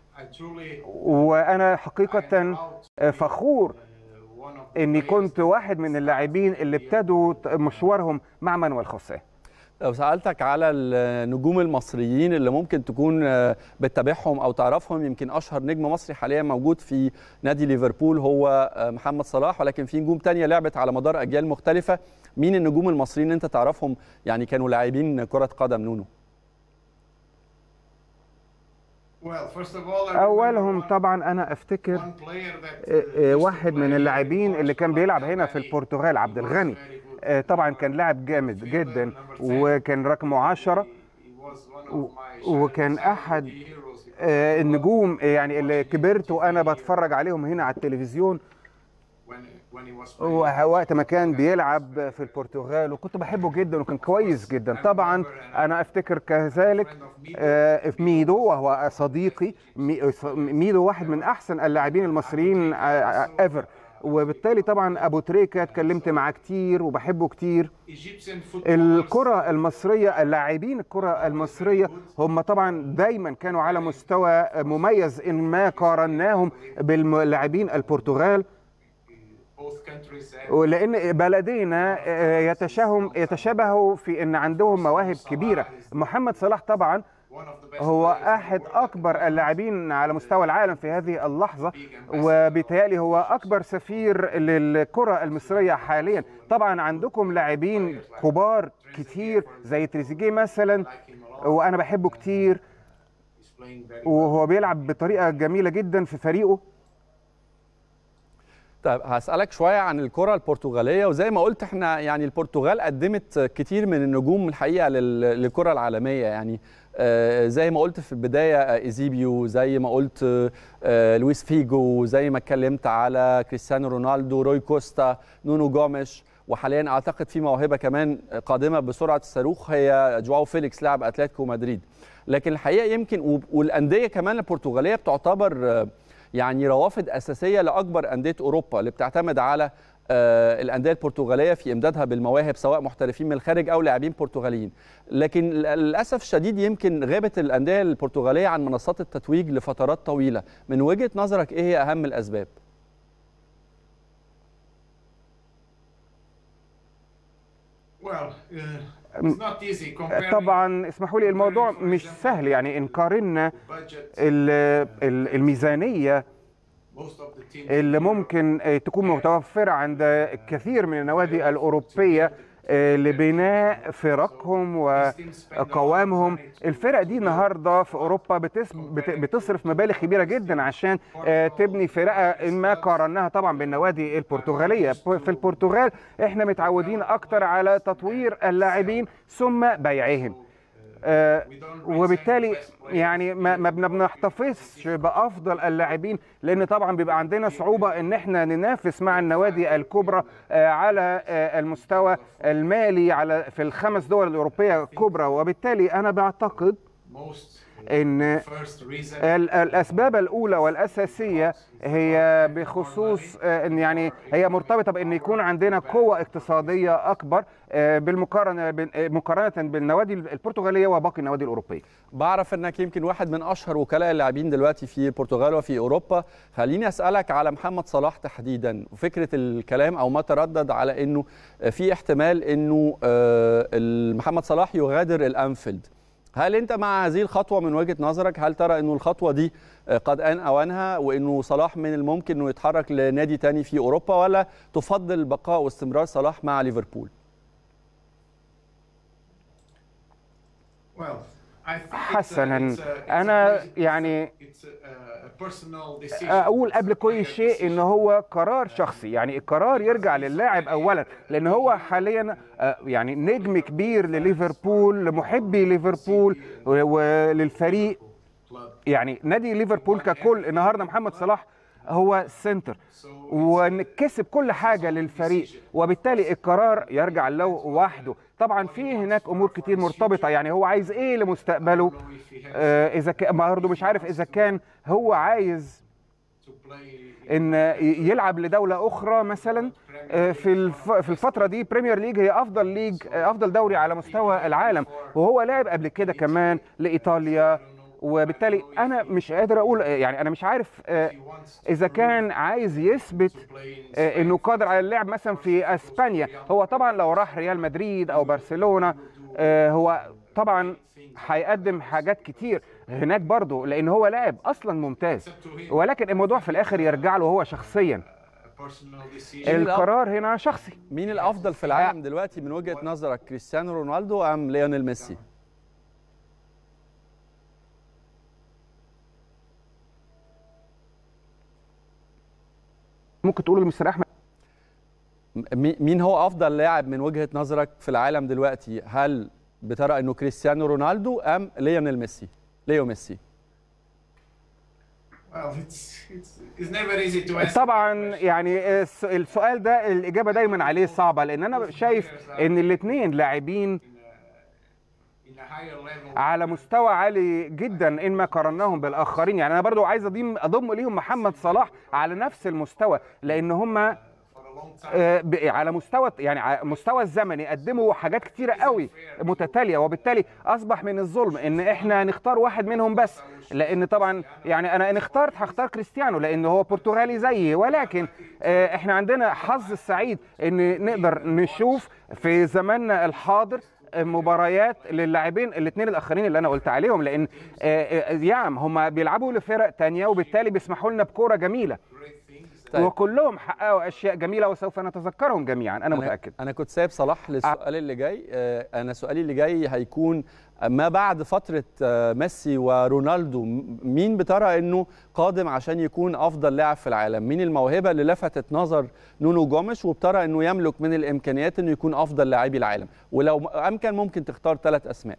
وانا حقيقه فخور اني كنت واحد من اللاعبين اللي ابتدوا مشوارهم مع مانويل خوسيه لو سالتك على النجوم المصريين اللي ممكن تكون آه، بتتابعهم او تعرفهم يمكن اشهر نجم مصري حاليا موجود في نادي ليفربول هو آه، محمد صلاح ولكن في نجوم تانية لعبت على مدار اجيال مختلفه مين النجوم المصريين اللي انت تعرفهم يعني كانوا لاعبين كره قدم نونو اولهم طبعا انا افتكر آه، آه، واحد من اللاعبين اللي كان بيلعب هنا في البرتغال عبد الغني آه، طبعا كان لاعب جامد جدا وكان رقمه عشرة و- وكان احد آه، النجوم يعني اللي كبرت وانا بتفرج عليهم هنا على التلفزيون وقت ما كان بيلعب في البرتغال وكنت بحبه جدا وكان كويس جدا طبعا انا افتكر كذلك آه، ميدو وهو صديقي مي- ميدو واحد من احسن اللاعبين المصريين ايفر وبالتالي طبعا ابو تريكه اتكلمت معاه كتير وبحبه كتير الكرة المصرية اللاعبين الكرة المصرية هم طبعا دايما كانوا على مستوى مميز إن ما قارناهم باللاعبين البرتغال ولان بلدينا آه، يتشاهم يتشابهوا في ان عندهم مواهب كبيره محمد صلاح طبعا هو احد اكبر اللاعبين على مستوى العالم في هذه اللحظه وبالتالي هو اكبر سفير للكره المصريه حاليا طبعا عندكم لاعبين كبار كتير زي تريزيجيه مثلا وانا بحبه كتير وهو بيلعب بطريقه جميله جدا في فريقه طيب هسألك شوية عن الكرة البرتغالية وزي ما قلت احنا يعني البرتغال قدمت كتير من النجوم الحقيقة لل- للكرة العالمية يعني آه، زي ما قلت في البداية آه، ايزيبيو زي ما قلت آه، آه، لويس فيجو زي ما اتكلمت على كريستيانو رونالدو روي كوستا نونو جوميش وحاليا اعتقد في موهبة كمان قادمة بسرعة الصاروخ هي جواو فيليكس لاعب اتلتيكو مدريد لكن الحقيقة يمكن وب- والأندية كمان البرتغالية بتعتبر آه، يعني روافد اساسيه لاكبر انديه اوروبا اللي بتعتمد على آه، الانديه البرتغاليه في امدادها بالمواهب سواء محترفين من الخارج او لاعبين برتغاليين لكن للاسف الشديد يمكن غابت الانديه البرتغاليه عن منصات التتويج لفترات طويله من وجهه نظرك ايه هي اهم الاسباب Well, uh, it's not easy comparing طبعا اسمحوا لي الموضوع مش سهل يعني ان قارنا budget. ال- ال- الميزانيه Most of the teams اللي ممكن آه، تكون متوفرة عند كثير من النوادي الأوروبية آه، لبناء فرقهم وقوامهم الفرق دي النهارده في اوروبا بتس- بت- بتصرف مبالغ كبيره جدا عشان آه، تبني فرقه إن ما قارناها طبعا بالنوادي البرتغاليه في البرتغال احنا متعودين اكتر على تطوير اللاعبين ثم بيعهم آه، وبالتالي يعني ما ما بن- بنحتفظش بافضل اللاعبين لان طبعا بيبقى عندنا صعوبه ان احنا ننافس مع النوادي الكبرى آه، على آه، المستوى المالي على في الخمس دول الاوروبيه الكبرى وبالتالي انا بعتقد most ان first reason ال- الاسباب الاولى والاساسيه هي بخصوص آه، ان يعني هي مرتبطه بان يكون عندنا قوه اقتصاديه اكبر آه، بالمقارنه بين- آه، مقارنه بالنوادي البرتغاليه وباقي النوادي الاوروبيه بعرف انك يمكن واحد من اشهر وكلاء اللاعبين دلوقتي في البرتغال وفي اوروبا خليني اسالك على محمد صلاح تحديدا وفكره الكلام او ما تردد على انه في احتمال انه آه، محمد صلاح يغادر الانفيلد هل انت مع هذه الخطوه من وجهه نظرك هل ترى انه الخطوه دي آه، قد ان اوانها وانه صلاح من الممكن انه يتحرك لنادي تاني في اوروبا ولا تفضل بقاء واستمرار صلاح مع ليفربول well I think it's a- حسنا it's a- it's a انا very- يعني it's a, a personal decision اقول قبل كل شيء ان هو قرار شخصي يعني القرار يرجع للاعب اولا لان هو حاليا آه، يعني نجم كبير لليفربول لمحبي ليفربول و- وللفريق club يعني نادي ليفربول ككل النهارده محمد صلاح هو سنتر وكسب كل حاجه للفريق وبالتالي القرار يرجع له وحده طبعا في هناك امور كتير مرتبطه يعني هو عايز ايه لمستقبله آه، اذا كان برضه مش عارف اذا كان هو عايز to play ان ي- يلعب لدوله اخرى مثلا آه، في الف- في الفتره دي بريمير ليج هي افضل ليج آه، افضل دوري على مستوى العالم وهو لعب قبل كده كمان لايطاليا وبالتالي انا مش قادر اقول آه، يعني انا مش عارف آه، اذا كان عايز يثبت play in آه، انه قادر على اللعب مثلا في اسبانيا هو طبعا لو راح ريال مدريد او برشلونه آه، هو طبعا هيقدم حاجات كتير هناك برضه لان هو لاعب اصلا ممتاز ولكن الموضوع في الاخر يرجع له هو شخصيا a personal decision القرار هنا شخصي مين الافضل في العالم دلوقتي من وجهه نظرك كريستيانو رونالدو ام ليونيل ميسي ممكن تقول لمستر احمد مي- مين هو افضل لاعب من وجهه نظرك في العالم دلوقتي هل بترى انه كريستيانو رونالدو ام ليونيل ميسي ليو ميسي well it's it's it's never easy to answer طبعا يعني الس- السؤال ده الاجابه دايما عليه صعبه لان انا شايف ان الاثنين لاعبين in a higher level على مستوى عالي جدا ان ما قارناهم بالاخرين يعني انا برضو عايز اضم اضم ليهم محمد صلاح على نفس المستوى لان هم for a long time آه، ب- على مستوى يعني على مستوى الزمني قدموا حاجات كتيرة قوي متتالية وبالتالي أصبح من الظلم إن إحنا نختار واحد منهم بس لأن طبعا يعني أنا إن اخترت هختار كريستيانو لأن هو برتغالي زيي ولكن آه، إحنا عندنا حظ السعيد إن نقدر نشوف في زماننا الحاضر مباريات للاعبين الاثنين الاخرين اللي انا قلت عليهم لان آه، آه، يعم هم بيلعبوا لفرق تانية وبالتالي بيسمحوا لنا بكوره جميله طيب. وكلهم حققوا اشياء جميله وسوف نتذكرهم جميعا انا متاكد انا كنت سايب صلاح للسؤال اللي جاي آه، انا سؤالي اللي جاي هيكون ما بعد فتره آه، ميسي ورونالدو م- مين بترى انه قادم عشان يكون افضل لاعب في العالم مين الموهبه اللي لفتت نظر نونو جوميش وبترى انه يملك من الامكانيات انه يكون افضل لاعبي العالم ولو م- امكن ممكن تختار ثلاث اسماء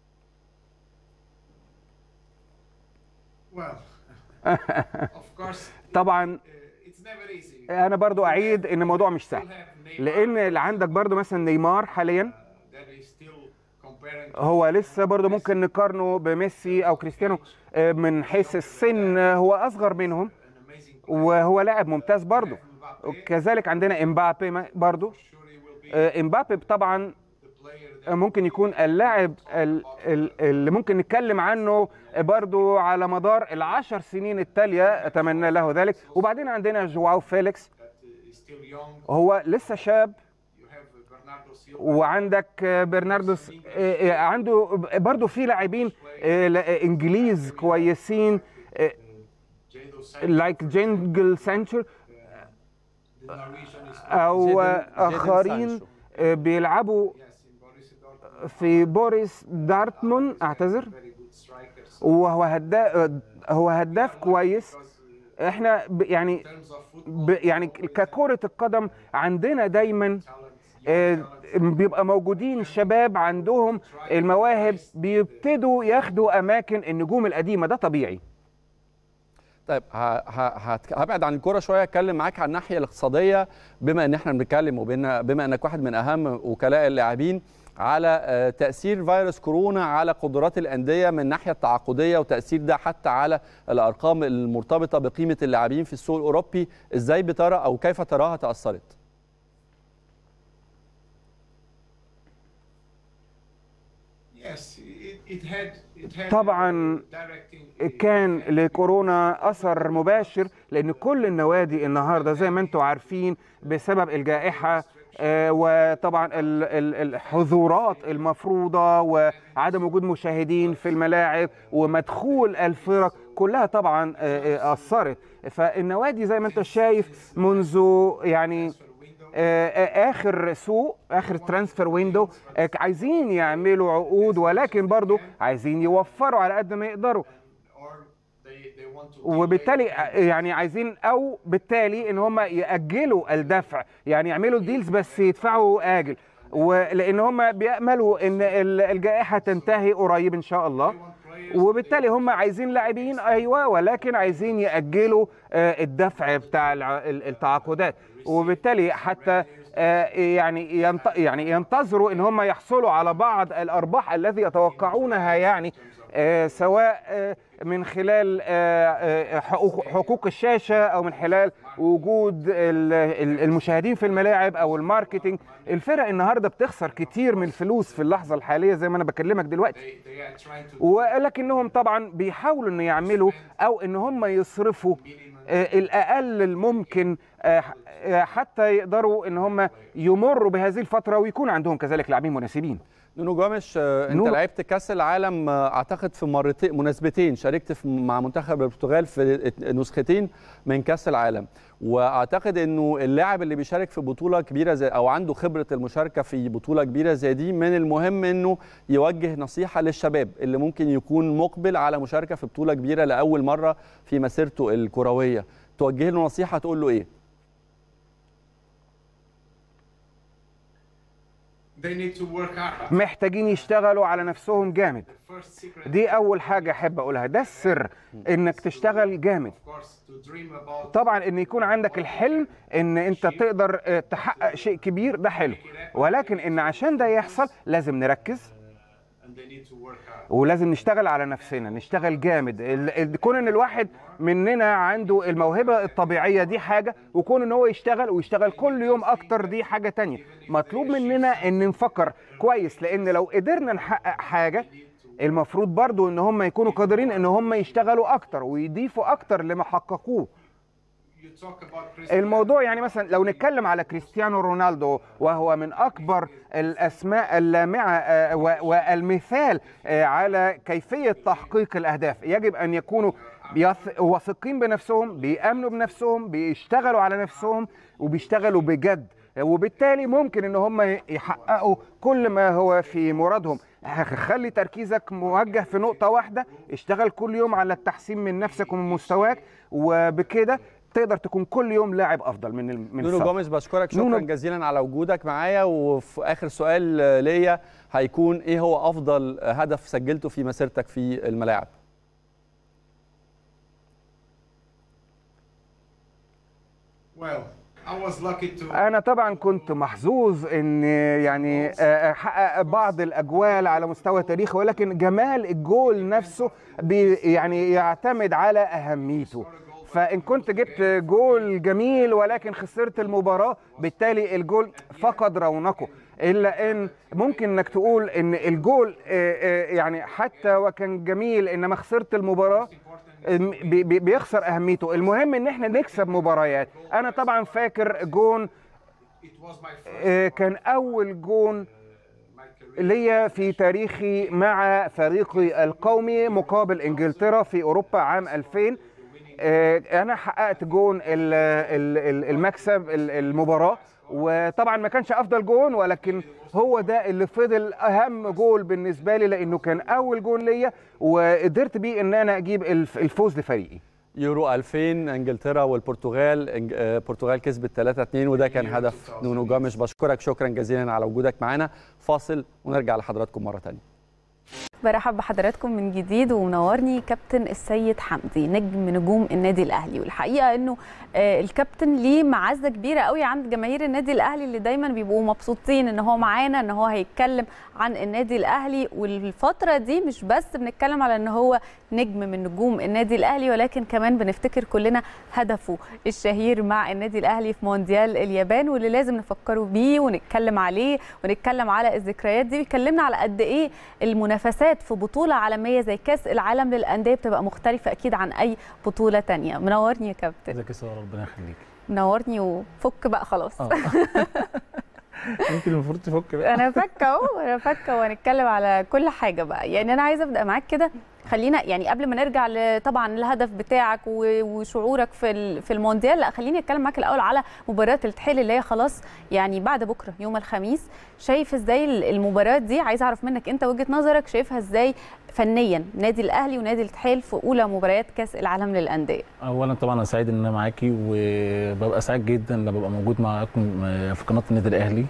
well of course طبعا uh, it's never easy انا برضو اعيد ان الموضوع مش سهل have Neymar لان اللي عندك برضو مثلا نيمار حاليا that is still comparing هو لسه برضو ممكن نقارنه بميسي او كريستيانو آه، من حيث السن آه، هو اصغر منهم an amazing وهو لاعب ممتاز برضو Mbappe كذلك عندنا امبابي ما- برضو Sure, he will be آه، امبابي طبعا the player that ممكن يكون اللاعب ال- ال- اللي ممكن نتكلم عنه برضو على مدار العشر سنين التالية أتمنى له ذلك وبعدين عندنا جواو فيليكس is still young. هو لسه شاب You have Bernardo Silva. وعندك برناردو س- آه، آه، عنده برضو في لاعبين آه، لا- انجليز كويسين Jadon Sancho. لايك جينجل سانشر The Norwegian is او جيدن- آه، جيدن اخرين سانشو. آه، بيلعبوا yes in Borussia Dortmund. في بوريس دارتمون اعتذر Very good strikers. وهو هداف هو هداف كويس Because uh, احنا ب- يعني in terms of football, ب يعني ككرة القدم عندنا دايما talents, آه، بيبقى موجودين شباب عندهم المواهب بيبتدوا ياخدوا اماكن النجوم القديمه ده طبيعي طيب ه- ه- هت- هبعد عن الكوره شويه اتكلم معاك عن الناحيه الاقتصاديه بما ان احنا بنتكلم وبما بما انك واحد من اهم وكلاء اللاعبين على آه، تاثير فيروس كورونا على قدرات الانديه من الناحيه التعاقديه وتاثير ده حتى على الارقام المرتبطه بقيمه اللاعبين في السوق الاوروبي ازاي بترى او كيف تراها تاثرت yes, it, it had it had طبعاً uh, directing كان لكورونا اثر مباشر لان كل النوادي النهارده زي ما انتم عارفين بسبب الجائحه آه، وطبعا ال- ال- الحظورات المفروضه وعدم وجود مشاهدين في الملاعب ومدخول الفرق كلها طبعا آه، آه، اثرت فالنوادي زي ما انت شايف منذ يعني آه، آه، اخر سوق اخر ترانسفير ويندو آه، عايزين يعملوا عقود ولكن برضو عايزين يوفروا على قد ما يقدروا or they, they want to وبالتالي delay يعني عايزين او بالتالي ان هم ياجلوا الدفع يعني يعملوا ديلز بس يدفعوا اجل ولان هم بياملوا ان ال- الجائحه تنتهي قريب ان شاء الله وبالتالي هم عايزين لاعبين ايوه ولكن عايزين ياجلوا آه، الدفع بتاع الع- ال- التعاقدات وبالتالي حتى آه، يعني ينت- يعني ينتظروا ان هم يحصلوا على بعض الارباح الذي يتوقعونها يعني آه، سواء آه، من خلال آه، آه، حقوق حقوق الشاشه او من خلال وجود ال- ال- المشاهدين في الملاعب او الماركتينج الفرق النهارده بتخسر كتير من الفلوس في اللحظه الحاليه زي ما انا بكلمك دلوقتي they, they are trying to ولكنهم طبعا بيحاولوا ان يعملوا او ان هم يصرفوا آه، الاقل الممكن آه، آه، حتى يقدروا ان هم يمروا بهذه الفتره ويكون عندهم كذلك لاعبين مناسبين نونو جومش آه، انت نونو. لعبت كاس العالم آه، اعتقد في مرتين مناسبتين شاركت في مع منتخب البرتغال في نسختين من كاس العالم واعتقد انه اللاعب اللي بيشارك في بطوله كبيره زي او عنده خبره المشاركه في بطوله كبيره زي دي من المهم انه يوجه نصيحه للشباب اللي ممكن يكون مقبل على مشاركه في بطوله كبيره لاول مره في مسيرته الكرويه توجه له نصيحه تقول له ايه they need to work hard محتاجين يشتغلوا على نفسهم جامد first secret دي اول حاجه احب اقولها ده السر انك تشتغل جامد of course to dream about طبعا ان يكون عندك الحلم ان انت تقدر آه، تحقق شيء كبير ده حلو ولكن ان عشان ده يحصل لازم نركز and they need to work hard ولازم نشتغل على نفسنا نشتغل جامد ال- ال- كون ان الواحد مننا عنده الموهبة الطبيعية دي حاجة وكون ان هو يشتغل ويشتغل كل يوم اكتر دي حاجة تانية مطلوب مننا ان نفكر كويس لان لو قدرنا نحقق حاجة المفروض برضو ان هم يكونوا قادرين ان هم يشتغلوا اكتر ويضيفوا اكتر لما حققوه you talk about Cristiano الموضوع يعني مثلا لو نتكلم على كريستيانو رونالدو وهو من اكبر الاسماء اللامعه آه، و- والمثال آه، على كيفيه تحقيق الاهداف يجب ان يكونوا بيث- واثقين بنفسهم بيامنوا بنفسهم بيشتغلوا على نفسهم وبيشتغلوا بجد وبالتالي ممكن ان هم يحققوا كل ما هو في مرادهم خلي تركيزك موجه في نقطة واحدة اشتغل كل يوم على التحسين من نفسك ومن مستواك وبكده تقدر تكون كل يوم لاعب افضل من ال- من نونو السابق. جوميز بشكرك شكرا نونو- جزيلا على وجودك معايا وفي اخر سؤال آه، ليا هيكون ايه هو افضل هدف سجلته في مسيرتك في الملاعب well I was lucky to انا طبعا كنت محظوظ ان يعني آه، احقق بعض الاجوال على مستوى تاريخي ولكن جمال الجول نفسه بي يعني يعتمد على اهميته فان كنت جبت جول جميل ولكن خسرت المباراه بالتالي الجول فقد رونقه الا ان ممكن انك تقول ان الجول آه، آه، يعني حتى وكان جميل انما خسرت المباراه بي- بي- بيخسر اهميته المهم ان احنا نكسب مباريات انا طبعا فاكر جون It was my first آه، كان اول جون ليا في تاريخي مع فريقي القومي مقابل انجلترا في اوروبا عام 2000 آه، انا حققت جون ال- ال- ال- المكسب ال- المباراه وطبعا ما كانش افضل جون ولكن هو ده اللي فضل اهم جول بالنسبه لي لانه كان اول جول ليا وقدرت بيه ان انا اجيب الف- الفوز لفريقي يورو 2000 انجلترا والبرتغال إنج- آه، البرتغال كسبت 3 2 وده كان هدف نونو جامش بشكرك شكرا جزيلا على وجودك معنا فاصل ونرجع لحضراتكم مره ثانيه برحب بحضراتكم من جديد ومنورني كابتن السيد حمدي نجم نجوم النادي الاهلي والحقيقه انه آه، الكابتن ليه معزه كبيره قوي عند جماهير النادي الاهلي اللي دايما بيبقوا مبسوطين ان هو معانا ان هو هيتكلم عن النادي الاهلي والفتره دي مش بس بنتكلم على ان هو نجم من نجوم النادي الاهلي ولكن كمان بنفتكر كلنا هدفه الشهير مع النادي الاهلي في مونديال اليابان واللي لازم نفكروا بيه ونتكلم عليه ونتكلم على الذكريات دي بيكلمنا على قد ايه المنافسات في بطوله عالميه زي كاس العالم للانديه بتبقى مختلفه اكيد عن اي بطوله تانية منورني يا كابتن ازيك يا ساره ربنا يخليك منورني وفك بقى خلاص اه انت المفروض تفك بقى انا فكه اهو انا فكه وهنتكلم على كل حاجه بقى يعني انا عايزه ابدا معاك كده خلينا يعني قبل ما نرجع ل- طبعا الهدف بتاعك و- وشعورك في ال- في المونديال لا خليني اتكلم معاك الاول على مباراه التحيل اللي هي خلاص يعني بعد بكره يوم الخميس شايف ازاي ال- المباراه دي عايزه اعرف منك انت وجهه نظرك شايفها ازاي فنيا نادي الاهلي ونادي التحيل في اولى مباريات كاس العالم للانديه اولا طبعا انا سعيد ان انا معاكي وببقى سعيد جدا لما ببقى موجود معاكم في قناه النادي الاهلي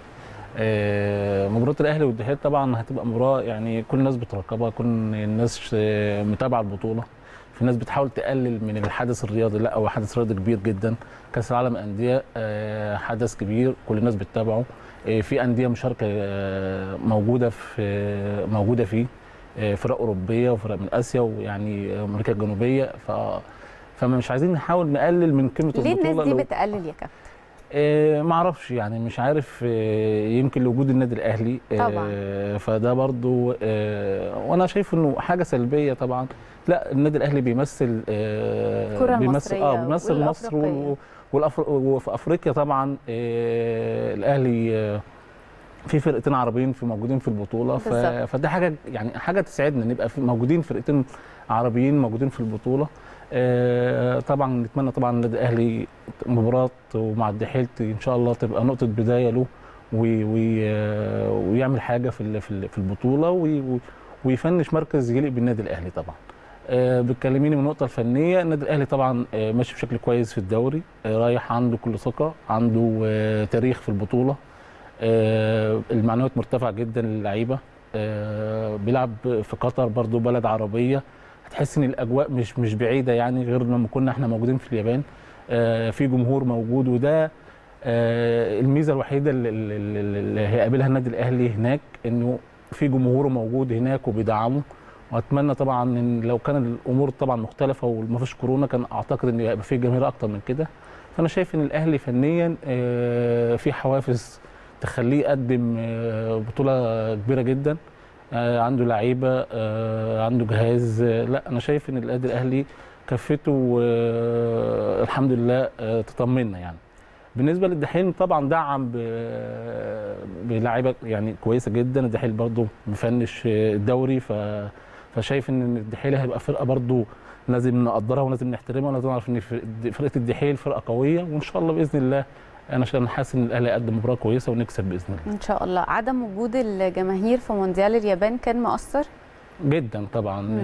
آه، مباراه الاهلي والاتحاد طبعا هتبقى مباراه يعني كل الناس بترقبها كل الناس آه، متابعه البطوله في ناس بتحاول تقلل من الحدث الرياضي لا هو حدث رياضي كبير جدا كاس العالم انديه آه، حدث كبير كل الناس بتتابعه آه، في انديه مشاركه آه، موجوده في آه، موجوده فيه آه، فرق اوروبيه وفرق من اسيا ويعني امريكا الجنوبيه ف فمش عايزين نحاول نقلل من قيمه ليه البطوله الناس دي لو- بتقلل يا كابتن آه، ما اعرفش يعني مش عارف آه، يمكن لوجود النادي الاهلي آه، طبعاً. فده برضو آه، وانا شايف انه حاجه سلبيه طبعا لا النادي الاهلي بيمثل آه، الكرة بيمثل اه المصرية بيمثل مصر والأفريقية. و- والأفر... وفي افريقيا طبعا آه، الاهلي آه، في فرقتين عربيين في موجودين في البطوله ف... بالظبط. فدي حاجه يعني حاجه تسعدنا نبقى في موجودين فرقتين عربيين موجودين في البطوله آه، طبعا نتمنى طبعا النادي الاهلي مباراه ومع الدحيل ان شاء الله تبقى نقطه بدايه له وي وي آه، ويعمل حاجه في ال- في ال- في البطوله وي ويفنش مركز يليق بالنادي الاهلي طبعا آه، بتكلميني من النقطه الفنيه النادي الاهلي طبعا آه، ماشي بشكل كويس في الدوري آه، رايح عنده كل ثقه عنده آه، تاريخ في البطوله آه، المعنويات مرتفعه جدا للعيبه آه، بيلعب في قطر برضو بلد عربيه هتحس ان الاجواء مش مش بعيده يعني غير لما كنا احنا موجودين في اليابان آه، في جمهور موجود وده آه، الميزه الوحيده اللي, اللي- اللي اللي هيقابلها النادي الاهلي هناك انه في جمهوره موجود هناك وبيدعمه واتمنى طبعا ان لو كان الامور طبعا مختلفه وما فيش كورونا كان اعتقد ان هيبقى في جماهير اكتر من كده فانا شايف ان الاهلي فنيا آه، في حوافز تخليه يقدم آه، بطوله كبيره جدا آه، عنده لعيبه آه، عنده جهاز آه، لا انا شايف ان النادي الاهلي كفته آه، الحمد لله آه، تطمنا يعني بالنسبه للدحيل طبعا دعم ب- بلاعيبه يعني كويسه جدا الدحيل برضو مفنش آه، الدوري ف فشايف ان الدحيل هيبقى فرقه برضو لازم نقدرها ولازم نحترمها ولازم نعرف ان فرق- فرقه الدحيل فرقه قويه وان شاء الله باذن الله انا عشان حاسس ان الاهلي هيقدم مباراه كويسه ونكسب باذن الله ان شاء الله عدم وجود الجماهير في مونديال اليابان كان مؤثر جدا طبعا مم.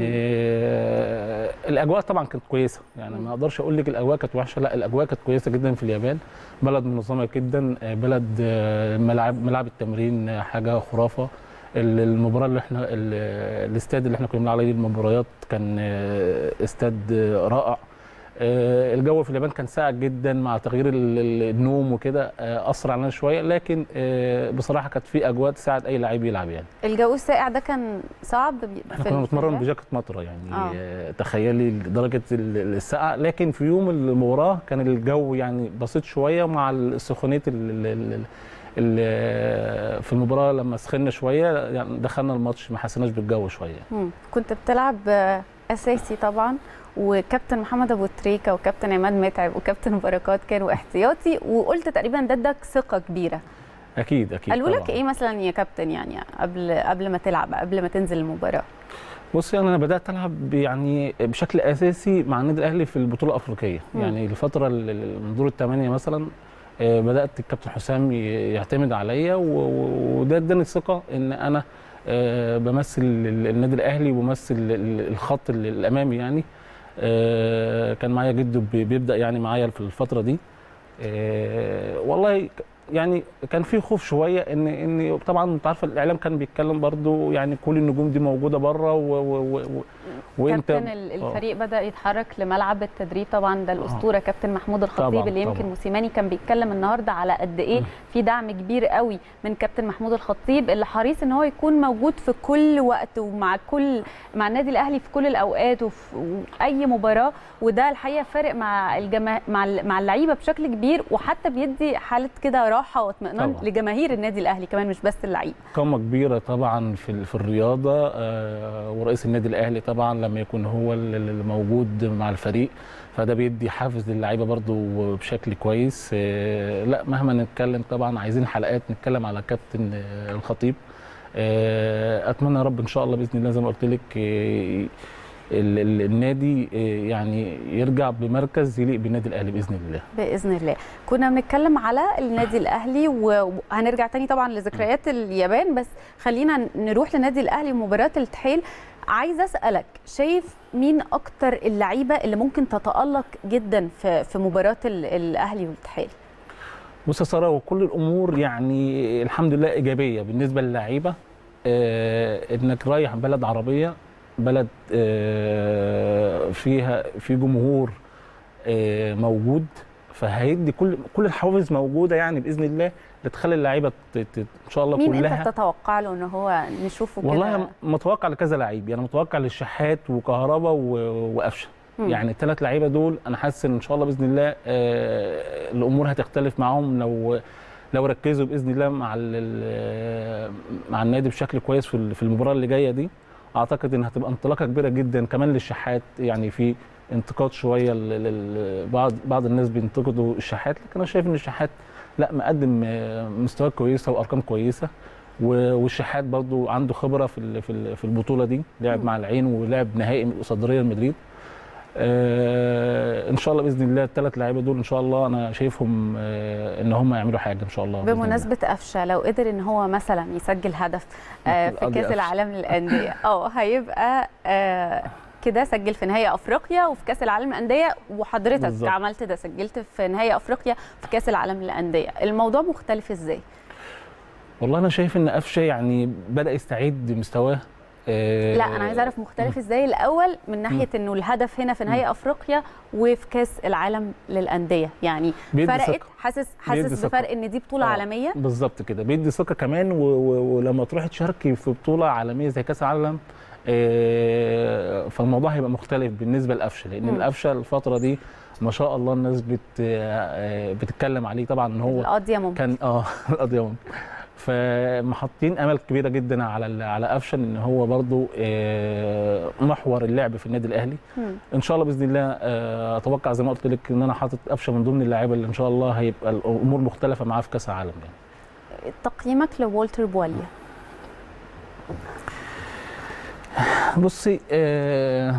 إيه الاجواء طبعا كانت كويسه يعني ما اقدرش اقول لك الاجواء كانت وحشه لا الاجواء كانت كويسه جدا في اليابان بلد منظمه جدا آه، بلد آه، ملاعب ملاعب التمرين آه، حاجه خرافه ال- المباراه اللي احنا ال- الاستاد اللي احنا كنا بنلعب عليه المباريات كان آه، استاد آه، رائع آه، الجو في اليابان كان ساقع جدا مع تغيير ال- ال- النوم وكده آه، اثر علينا شويه لكن آه، بصراحه كانت في اجواء تساعد اي لعيب يلعب يعني الجو الساقع ده كان صعب بي- احنا في كنا بنتمرن الفريق؟ بجاكيت مطره يعني آه. آه. تخيلي درجه ال- ال- السقعه لكن في يوم المباراه كان الجو يعني بسيط شويه مع سخونيه ال- ال- ال- ال- في المباراه لما سخنا شويه يعني دخلنا الماتش ما حسيناش بالجو شويه مم. كنت بتلعب آه، اساسي طبعا وكابتن محمد ابو تريكه وكابتن عماد متعب وكابتن بركات كانوا احتياطي وقلت تقريبا ده اداك ثقه كبيره اكيد اكيد قالوا لك طبعاً. ايه مثلا يا كابتن يعني قبل قبل ما تلعب قبل ما تنزل المباراه بصي انا بدات العب يعني بشكل اساسي مع النادي الاهلي في البطوله الافريقيه مم. يعني الفتره ال- ال- من دور الثمانيه مثلا آه، بدات الكابتن حسام ي- يعتمد عليا و- و- وده اداني الثقه ان انا آه، بمثل ال- النادي الاهلي وبمثل ال- ال- الخط ال- الامامي يعني آه، كان معايا جده بي- بيبدا يعني معايا في الفتره دي آه، والله ك- يعني كان في خوف شويه ان ان طبعا انت عارفه الاعلام كان بيتكلم برضو يعني كل النجوم دي موجوده بره و و و وانت كابتن ال- آه. الفريق بدا يتحرك لملعب التدريب طبعا ده الاسطوره كابتن محمود الخطيب طبعاً، اللي يمكن طبعاً. موسيماني كان بيتكلم النهارده على قد ايه مم. في دعم كبير قوي من كابتن محمود الخطيب اللي حريص ان هو يكون موجود في كل وقت ومع كل مع النادي الاهلي في كل الاوقات وفي اي مباراه وده الحقيقه فارق مع الجما... مع ال- مع اللعيبه بشكل كبير وحتى بيدي حاله كده راحه واطمئنان طبعاً. لجماهير النادي الاهلي كمان مش بس اللعيبه قامه كبيره طبعا في ال- في الرياضه آه، ورئيس النادي الاهلي طبعا لما يكون هو ال- ال- الموجود مع الفريق فده بيدي حافز للعيبه برضو بشكل كويس آه، لا مهما نتكلم طبعا عايزين حلقات نتكلم على كابتن آه، الخطيب آه، اتمنى يا رب ان شاء الله باذن الله زي ما قلت لك آه، ال- ال- النادي آه، يعني يرجع بمركز يليق بالنادي الاهلي باذن الله باذن الله كنا بنتكلم على النادي الاهلي و- وهنرجع تاني طبعا لذكريات اليابان بس خلينا نروح للنادي الاهلي ومباراه التحيل عايزه اسالك شايف مين اكتر اللعيبه اللي ممكن تتالق جدا في في مباراه ال- الاهلي والتحيل بص يا ساره وكل الامور يعني الحمد لله ايجابيه بالنسبه للعيبه آه انك رايح بلد عربيه بلد آه فيها في جمهور آه موجود فهيدي كل كل الحوافز موجوده يعني باذن الله لتخلي اللعيبه ت- ت- ان شاء الله مين كلها انت تتوقع له ان هو نشوفه كده والله متوقع لكذا لعيب يعني متوقع للشحات وكهربا و- وقفشه مم. يعني الثلاث لعيبه دول انا حاسس ان ان شاء الله باذن الله آه، الامور هتختلف معاهم لو لو ركزوا باذن الله مع ال- ال- مع النادي بشكل كويس في ال- في المباراه اللي جايه دي اعتقد ان هتبقى انطلاقه كبيره جدا كمان للشحات يعني في انتقاد شويه ل- ل- بعض بعض الناس بينتقدوا الشحات لكن انا شايف ان الشحات لا مقدم آه، مستويات كويسه وارقام كويسه و- والشحات برضو عنده خبره في ال- في ال- في البطوله دي لعب مم. مع العين ولعب نهائي قصاد ريال مدريد آه ان شاء الله باذن الله الثلاث لعيبه دول ان شاء الله انا شايفهم آه ان هم يعملوا حاجه ان شاء الله بإذن الله. بمناسبة قفشة لو قدر ان هو مثلا يسجل هدف آه، في قضي كأس قفشة. العالم للأندية اه هيبقى آه، كده سجل في نهائي افريقيا وفي كاس العالم للانديه وحضرتك بالظبط. عملت ده سجلت في نهائي افريقيا في كاس العالم للانديه الموضوع مختلف ازاي والله انا شايف ان قفشه يعني بدا يستعيد مستواه آه لا انا عايزه اعرف مختلف ازاي الاول من ناحيه انه الهدف هنا في نهائي افريقيا وفي كاس العالم للانديه يعني بيدي فرقت ثقة. حاسس بيدي حاسس ثقة. بفرق ان دي بطوله آه، عالميه بالظبط كده بيدي ثقه كمان و... و... ولما تروحي تشاركي في بطوله عالميه زي كاس العالم آه، فالموضوع هيبقى مختلف بالنسبه لقفشه لان مم. القفشه الفتره دي ما شاء الله الناس بت آه، بتتكلم عليه طبعا ان هو القضيه ممكن كان اه القضيه ممكن. فمحطين امل كبيره جدا على ال- على قفشه ان هو برضو آه، محور اللعب في النادي الاهلي مم. ان شاء الله باذن الله آه، اتوقع زي ما قلت لك ان انا حاطط قفشه من ضمن اللعيبه اللي ان شاء الله هيبقى الامور مختلفه معاه في كاس العالم يعني تقييمك لوالتر بواليا بصي آه،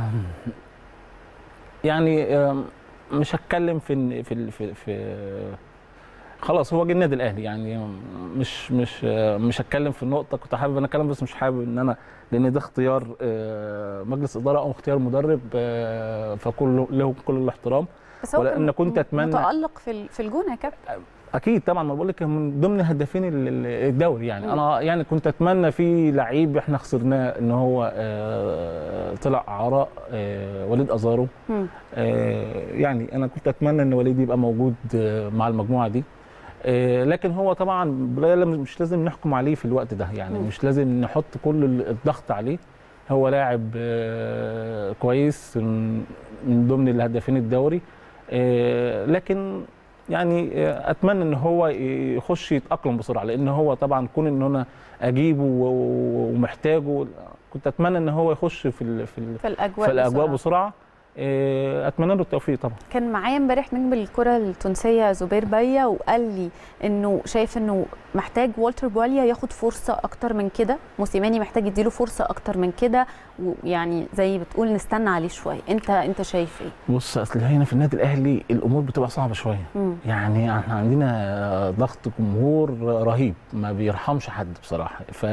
يعني آه، مش هتكلم في إن- في ال- في, في خلاص هو جه النادي الاهلي يعني مش مش آه، مش هتكلم في النقطه كنت حابب انا اتكلم بس مش حابب ان انا لان ده اختيار آه، مجلس اداره او اختيار مدرب آه، فكل له كل الاحترام بس هو ولأن كان كنت أتمنى- متالق في ال- في الجون يا كابتن اكيد طبعا ما بقول لك من ضمن هدافين ال- ال- الدوري يعني انا يعني كنت اتمنى في لعيب احنا خسرناه ان هو آه، طلع عراء آه، وليد ازارو مم. آه، يعني انا كنت اتمنى ان وليد يبقى موجود آه، مع المجموعه دي آه، لكن هو طبعا لا- مش لازم نحكم عليه في الوقت ده يعني مم. مش لازم نحط كل الضغط عليه هو لاعب آه، كويس من من ضمن الهدافين الدوري آه، لكن يعني آه، اتمنى ان هو يخش يتاقلم بسرعه لان هو طبعا كون ان انا اجيبه و- و- ومحتاجه كنت اتمنى ان هو يخش في ال- في ال- في الاجواء في الاجواء بسرعة. بسرعه آه، اتمنى له التوفيق طبعا كان معايا امبارح نجم الكره التونسيه زبير بيا وقال لي انه شايف انه محتاج والتر بواليا ياخد فرصه اكتر من كده موسيماني محتاج يديله فرصه اكتر من كده ويعني زي بتقول نستنى عليه شويه انت انت شايف ايه بص اصل هنا في النادي الاهلي الامور بتبقى صعبه شويه مم. يعني احنا عندنا ضغط جمهور رهيب ما بيرحمش حد بصراحه ف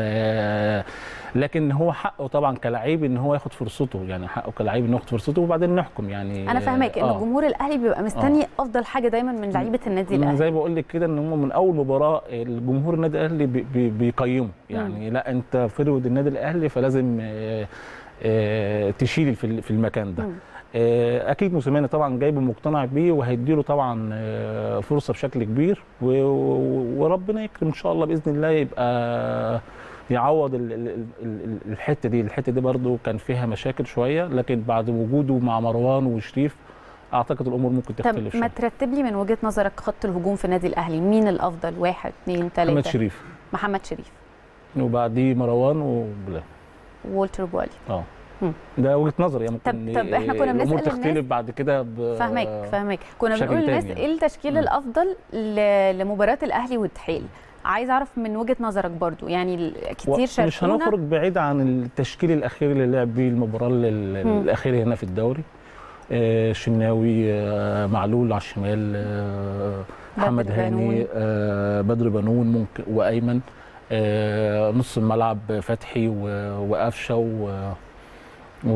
لكن هو حقه طبعا كلاعب ان هو ياخد فرصته يعني حقه كلاعب انه ياخد فرصته وبعدين نحكم يعني انا فاهماك ان آه. جمهور الاهلي بيبقى مستني افضل حاجه دايما من لعيبه النادي من الاهلي زي ما بقول لك كده ان هم من اول مباراه الجمهور النادي الاهلي بي- بي- بيقيمه يعني لا انت فرود النادي الاهلي فلازم آه، آه، تشيل في ال- في المكان ده مم. آه، اكيد موسيماني طبعا جايبه مقتنع بيه وهيديله طبعا آه، فرصه بشكل كبير و- و- وربنا يكرم ان شاء الله باذن الله يبقى يعوض ال- ال- ال- ال- الحته دي الحته دي برضو كان فيها مشاكل شويه لكن بعد وجوده مع مروان وشريف اعتقد الامور ممكن طب تختلف ما شويه ترتب لي من وجهه نظرك خط الهجوم في النادي الاهلي مين الافضل واحد اثنين محمد ثلاثه شريف محمد شريف وبعديه مروان وبلال وولتر بوالي اه مم. ده وجهه نظري يعني ممكن طب- طب إحنا كنا الامور بنسأل تختلف الناس- بعد كده ب- فاهمك فاهمك كنا بشكل بنقول للناس تاني ايه يعني. التشكيل مم. الافضل ل- لمباراه الاهلي والتحيل عايز اعرف من وجهه نظرك برضو يعني ال- كتير مش شاركونا هنخرج بعيد عن التشكيل الاخير اللي لعب بيه المباراه ال- مم. الاخيره هنا في الدوري آه، شناوي آه، معلول على الشمال آه، محمد بدر هاني بنون. آه، بدر بنون ممكن وايمن آه، نص الملعب فتحي و- وقفشه و, و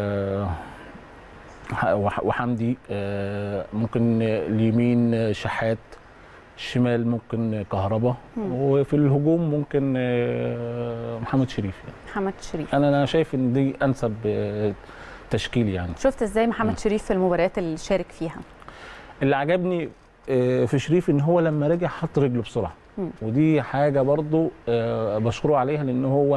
وح- وحمدي آه، ممكن اليمين شحات الشمال ممكن كهربا مم. وفي الهجوم ممكن آه، محمد شريف يعني. محمد شريف انا انا شايف ان دي انسب آه، تشكيل يعني شفت ازاي محمد مم. شريف في المباريات اللي شارك فيها اللي عجبني آه، في شريف ان هو لما رجع حط رجله بسرعه مم. ودي حاجه برضو آه، بشكره عليها لان هو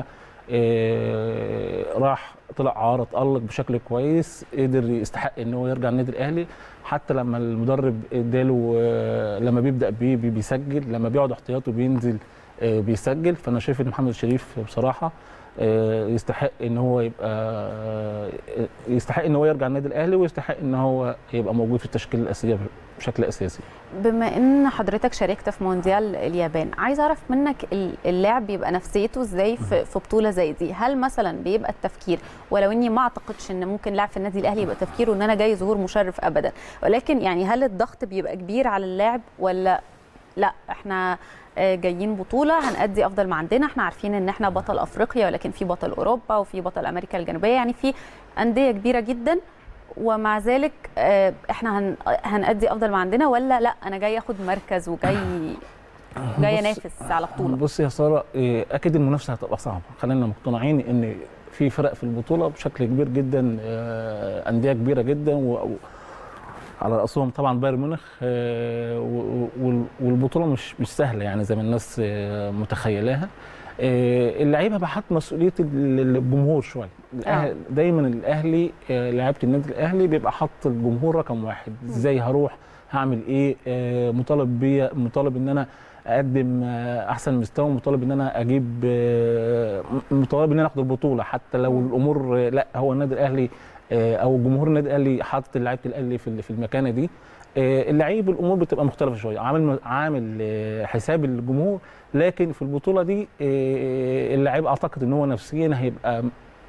آه، راح طلع عارض تألق بشكل كويس قدر يستحق ان هو يرجع النادي الاهلي حتى لما المدرب اداله آه، لما بيبدا بيه بي- بيسجل لما بيقعد احتياطي بينزل آه، بيسجل فانا شايف ان محمد شريف بصراحه آه، يستحق ان هو يبقى آه، يستحق ان هو يرجع النادي الاهلي ويستحق ان هو يبقى موجود في التشكيله الاساسيه بشكل اساسي بما ان حضرتك شاركت في مونديال اليابان عايز اعرف منك ال- اللاعب بيبقى نفسيته ازاي في في بطوله زي دي هل مثلا بيبقى التفكير ولو اني ما اعتقدش ان ممكن لاعب في النادي الاهلي يبقى تفكيره ان انا جاي ظهور مشرف ابدا ولكن يعني هل الضغط بيبقى كبير على اللاعب ولا لا احنا آه، جايين بطوله هنأدي افضل ما عندنا احنا عارفين ان احنا بطل افريقيا ولكن في بطل اوروبا وفي بطل امريكا الجنوبيه يعني في انديه كبيره جدا ومع ذلك آه، احنا هن... هنأدي افضل ما عندنا ولا لا انا جاي اخد مركز وجاي جاي بص- انافس على بطوله بص يا ساره إيه، اكيد المنافسه هتبقى صعبه خلينا مقتنعين ان في فرق في البطوله بشكل كبير جدا آه، انديه كبيره جدا و و- على راسهم طبعا بايرن ميونخ آه، و- وال- والبطوله مش مش سهله يعني زي ما الناس آه، متخيلاها آه، اللعيبه بقى حاطه مسؤوليه ال- الجمهور شويه الأهل- دايما الاهلي آه، لعيبه النادي الاهلي بيبقى حاطط الجمهور رقم واحد ازاي هروح هعمل ايه آه، مطالب بيا مطالب ان انا اقدم آه، احسن مستوى مطالب ان انا اجيب آه، م- مطالب ان انا اخد البطوله حتى لو الامور آه، لا هو النادي الاهلي آه، او جمهور النادي الاهلي حاطط لعيبه الاهلي في ال- في المكانه دي آه، اللعيب الامور بتبقى مختلفه شويه عامل عامل آه، حساب الجمهور لكن في البطوله دي آه، اللعيب اعتقد ان هو نفسيا هيبقى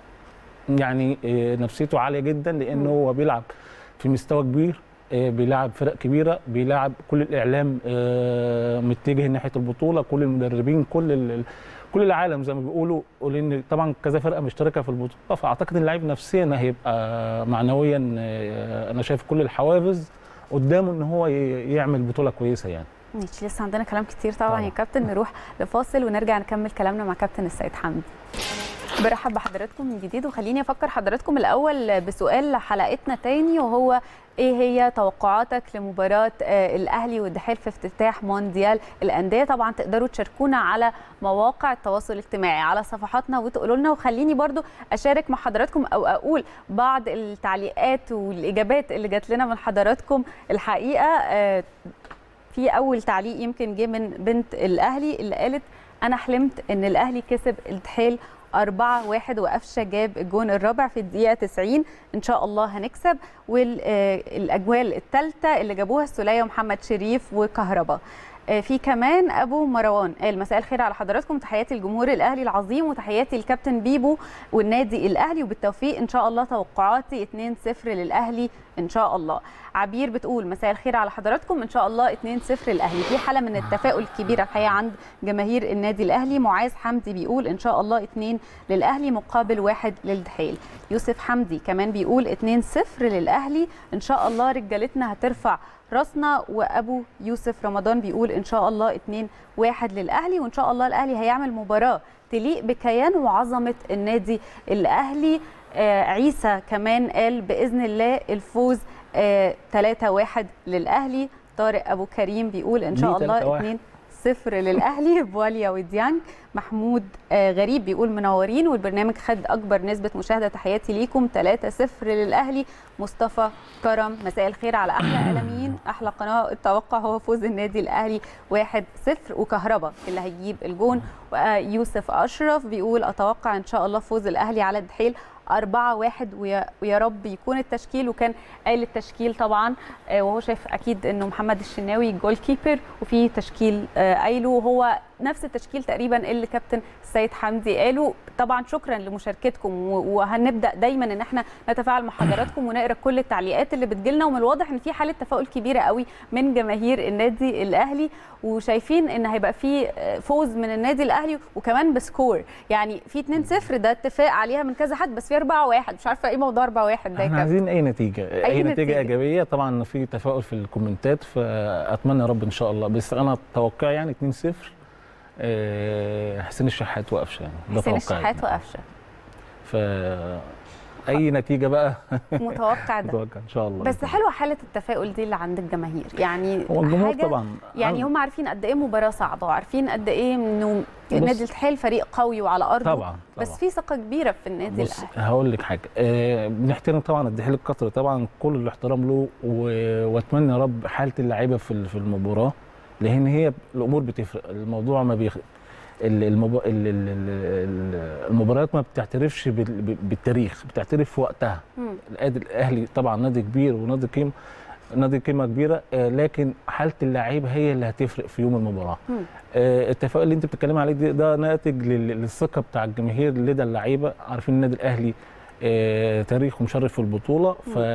يعني آه، نفسيته عاليه جدا لان مم. هو بيلعب في مستوى كبير آه، بيلعب فرق كبيره بيلعب كل الاعلام آه، متجه ناحيه البطوله كل المدربين كل ال- كل العالم زي ما بيقولوا لان طبعا كذا فرقه مشتركه في البطوله فاعتقد ان اللعيب نفسيا هيبقى معنويا آه، انا شايف كل الحوافز قدامه ان هو ي- يعمل بطوله كويسه يعني ماشي لسه عندنا كلام كتير طبعا, طبعاً. يا كابتن نروح لفاصل ونرجع نكمل كلامنا مع كابتن السيد حمدي برحب بحضراتكم من جديد وخليني افكر حضراتكم الاول بسؤال حلقتنا تاني وهو ايه هي توقعاتك لمباراه آه، الاهلي والدحيل في افتتاح مونديال الانديه طبعا تقدروا تشاركونا على مواقع التواصل الاجتماعي على صفحاتنا وتقولوا لنا وخليني برضو اشارك مع حضراتكم او اقول بعض التعليقات والاجابات اللي جات لنا من حضراتكم الحقيقه آه، في اول تعليق يمكن جه من بنت الاهلي اللي قالت انا حلمت ان الاهلي كسب الدحيل 4 1 وقفشه جاب الجون الرابع في الدقيقه 90 ان شاء الله هنكسب والاجوال الثالثه اللي جابوها السوليه ومحمد شريف وكهربا آه، في كمان ابو مروان قال مساء الخير على حضراتكم تحياتي الجمهور الاهلي العظيم وتحياتي الكابتن بيبو والنادي الاهلي وبالتوفيق ان شاء الله توقعاتي 2-0 للاهلي ان شاء الله عبير بتقول مساء الخير على حضراتكم ان شاء الله 2-0 الاهلي في حاله من التفاؤل الكبيره الحقيقه عند جماهير النادي الاهلي معاذ حمدي بيقول ان شاء الله 2 للاهلي مقابل واحد للدحيل يوسف حمدي كمان بيقول 2-0 للاهلي ان شاء الله رجالتنا هترفع راسنا وابو يوسف رمضان بيقول ان شاء الله 2 1 للاهلي وان شاء الله الاهلي هيعمل مباراه تليق بكيان وعظمه النادي الاهلي آه عيسى كمان قال باذن الله الفوز آه 3 1 للاهلي طارق ابو كريم بيقول ان شاء ليه الله 3-1؟ 2 صفر للاهلي بواليا وديانج محمود آه غريب بيقول منورين والبرنامج خد اكبر نسبه مشاهده تحياتي ليكم 3 0 للاهلي مصطفى كرم مساء الخير على احلى اعلاميين احلى قناه التوقع هو فوز النادي الاهلي 1 0 وكهربا اللي هيجيب الجون ويوسف اشرف بيقول اتوقع ان شاء الله فوز الاهلي على الدحيل 4 1 ويا, ويا رب يكون التشكيل وكان قال التشكيل طبعا آه، وهو شايف اكيد انه محمد الشناوي جول كيبر وفي تشكيل آه، قايله وهو نفس التشكيل تقريبا اللي كابتن السيد حمدي قاله طبعا شكرا لمشاركتكم و- وهنبدا دايما ان احنا نتفاعل مع حضراتكم ونقرا كل التعليقات اللي بتجيلنا ومن الواضح ان في حاله تفاؤل كبيره قوي من جماهير النادي الاهلي وشايفين ان هيبقى في فوز من النادي الاهلي وكمان بسكور يعني في 2-0 ده اتفاق عليها من كذا حد بس في 4-1 مش عارفه ايه موضوع 4-1 ده يا احنا كابتن عايزين اي نتيجه اي, أي أي نتيجة. نتيجه ايجابيه طبعا في تفاؤل في الكومنتات فاتمنى يا رب ان شاء الله بس انا توقعي يعني 2-0 آه، حسين الشحات وقفشه يعني ده حسين توقعي الشحات وقفشه ف اي نتيجه بقى متوقع ده اتوقع ان شاء الله بس حلوه حاله التفاؤل دي اللي عند الجماهير يعني هو الجمهور حاجة طبعا يعني هم عارفين قد ايه مباراه صعبه وعارفين قد ايه انه النادي الاتحاد فريق قوي وعلى ارضه طبعا بس طبعا. في ثقه كبيره في النادي بص الاهلي هقول لك حاجه آه بنحترم طبعا الدحيل القطري طبعا كل الاحترام له و- واتمنى يا رب حاله اللعيبه في ال- في المباراه لان هي الامور بتفرق الموضوع ما بيخ... ال- المب... ال- ال- ال- ال- المباريات ما بتعترفش بال- ب- بالتاريخ بتعترف في وقتها مم. النادي الاهلي طبعا نادي كبير ونادي قيمه نادي قيمه كبيره آه، لكن حاله اللعيبه هي اللي هتفرق في يوم المباراه مم. آه، التفاؤل اللي انت بتتكلم عليه ده, ده ناتج لل- للثقه بتاع الجماهير لدى اللعيبه عارفين النادي الاهلي آه، تاريخ مشرف في البطوله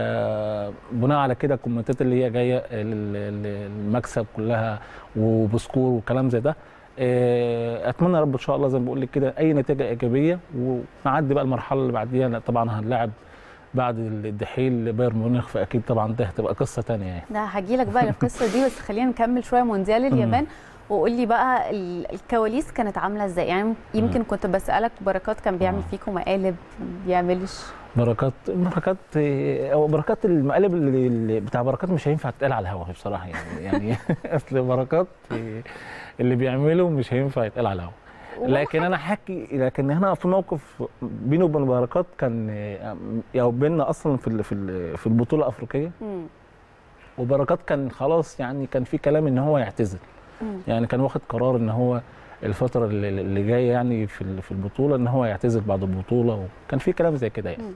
فبناء على كده الكومنتات اللي هي جايه آه، لل- لل- للمكسب كلها وبسكور وكلام زي ده آه، اتمنى يا رب ان شاء الله زي ما بقول لك كده اي نتيجه ايجابيه ونعدي بقى المرحله اللي بعديها لا، طبعا هنلاعب بعد الدحيل بايرن ميونخ فاكيد طبعا ده هتبقى قصه ثانيه يعني ده هجيلك بقى للقصه دي بس خلينا نكمل شويه مونديال اليابان وقول لي بقى ال- الكواليس كانت عامله ازاي يعني يمكن كنت بسالك بركات كان بيعمل آه. فيكم مقالب بيعملش بركات بركات آه، او بركات المقالب اللي اللي بتاع بركات مش هينفع تتقال على الهوا بصراحه يعني يعني اصل بركات آه، اللي بيعمله مش هينفع يتقال على الهوا لكن انا حكي لكن هنا في موقف بيني وبين بركات كان آه، او بيننا اصلا في ال- في ال- في البطوله الافريقيه مم. وبركات كان خلاص يعني كان في كلام ان هو يعتزل مم. يعني كان واخد قرار ان هو الفتره اللي, اللي جايه يعني في ال- في البطوله ان هو يعتزل بعد البطوله وكان في كلام زي كده يعني مم.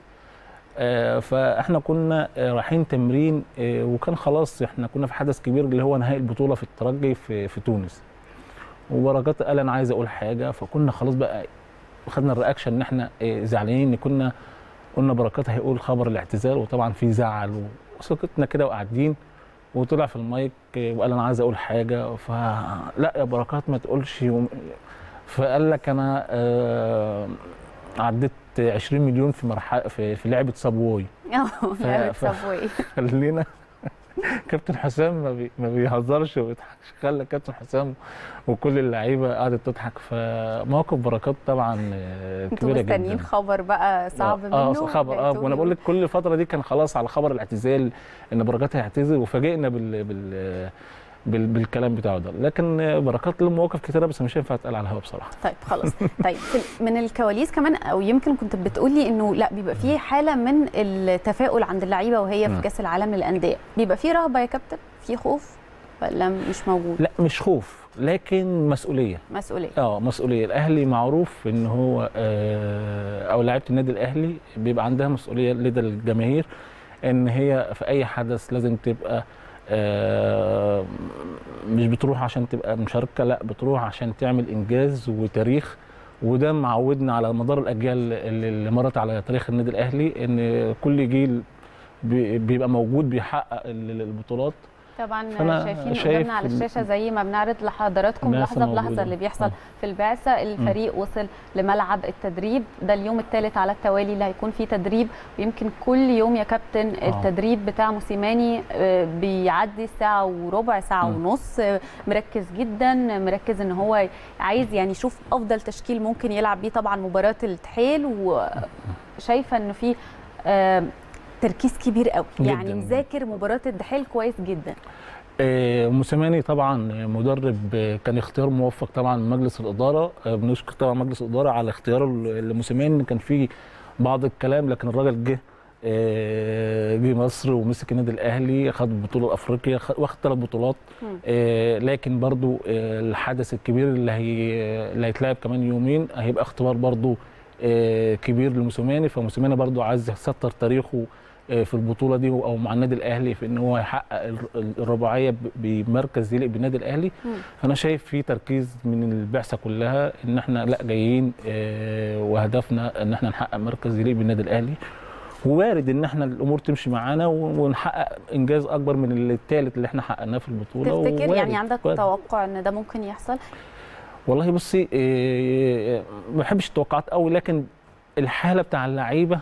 آه فاحنا كنا آه، رايحين تمرين آه وكان خلاص احنا كنا في حدث كبير اللي هو نهائي البطوله في الترجي في في تونس وبركات قال انا عايز اقول حاجه فكنا خلاص بقى خدنا الرياكشن ان احنا آه، زعلانين ان كنا قلنا بركات هيقول خبر الاعتزال وطبعا في زعل وسكتنا كده وقاعدين وطلع في المايك آه، وقال انا عايز اقول حاجه فلا يا بركات ما تقولش وم- فقال لك انا آه، عديت 20 مليون في مرحله في, في لعبه صابواي اه ف- لعبة ف- سابوي خلينا كابتن حسام ما, بي ما بيهزرش وبيضحكش خلى كابتن حسام وكل اللعيبه قعدت تضحك فموقف بركات طبعا آه، انتوا كبيره جدا مستنيين خبر بقى صعب منه اه خبر اه لقيتوه وانا بقول لك كل فتره دي كان خلاص على خبر الاعتزال ان بركات هيعتزل وفاجئنا بال بال بال بالكلام بتاعه ده لكن آه، بركات له مواقف كتيره بس مش هينفع تتقال على الهوا بصراحه طيب خلاص طيب في- من الكواليس كمان او يمكن كنت بتقولي انه لا بيبقى في حاله من التفاؤل عند اللعيبه وهي في نعم. كاس العالم للانديه بيبقى في رهبه يا كابتن في خوف ولا مش موجود لا مش خوف لكن مسؤوليه مسؤوليه اه مسؤوليه الاهلي معروف ان هو آه، او لعيبه النادي الاهلي بيبقى عندها مسؤوليه لدى الجماهير ان هي في اي حدث لازم تبقى آه، مش بتروح عشان تبقى مشاركه لا بتروح عشان تعمل انجاز وتاريخ وده معودنا على مدار الاجيال اللي اللي مرت على تاريخ النادي الاهلي ان كل جيل بي- بيبقى موجود بيحقق ال- البطولات طبعا فأنا شايفين شايف قدامنا على إن- الشاشه زي ما بنعرض لحضراتكم الناس لحظه بلحظه موجودة. اللي بيحصل آه. في البعثه الفريق وصل لملعب التدريب ده اليوم الثالث على التوالي اللي هيكون فيه تدريب ويمكن كل يوم يا كابتن آه. التدريب بتاع موسيماني آه، بيعدي ساعه وربع ساعه مم. ونص آه، مركز جدا مركز ان هو عايز يعني يشوف افضل تشكيل ممكن يلعب بيه طبعا مباراه التحيل وشايفه ان في آه، تركيز كبير قوي يعني جداً. مذاكر مباراه الدحيل كويس جدا آه، موسيماني طبعا مدرب آه، كان اختيار موفق طبعا من مجلس الاداره آه، بنشكر طبعا مجلس الاداره على اختياره ل- لموسيماني إن كان في بعض الكلام لكن الراجل جه آه، جه مصر ومسك النادي الاهلي خد بطوله افريقيا خد- واخد ثلاث بطولات مم. آه، لكن برضو آه، الحدث الكبير اللي هي اللي هيتلعب كمان يومين هيبقى اختبار برضو آه، كبير لموسيماني فموسيماني برضو عايز يسطر تاريخه آه، في البطوله دي او مع النادي الاهلي في ان هو يحقق ال- الرباعيه ب- بمركز يليق بالنادي الاهلي مم. فانا شايف في تركيز من البعثه كلها ان احنا لا جايين آه، وهدفنا ان احنا نحقق مركز يليق بالنادي الاهلي ووارد ان احنا الامور تمشي معانا و- ونحقق انجاز اكبر من الثالث اللي احنا حققناه في البطوله تفتكر ووارد- يعني عندك وارد. توقع ان ده ممكن يحصل والله بصي إيه، ما بحبش التوقعات قوي لكن الحاله بتاع اللعيبه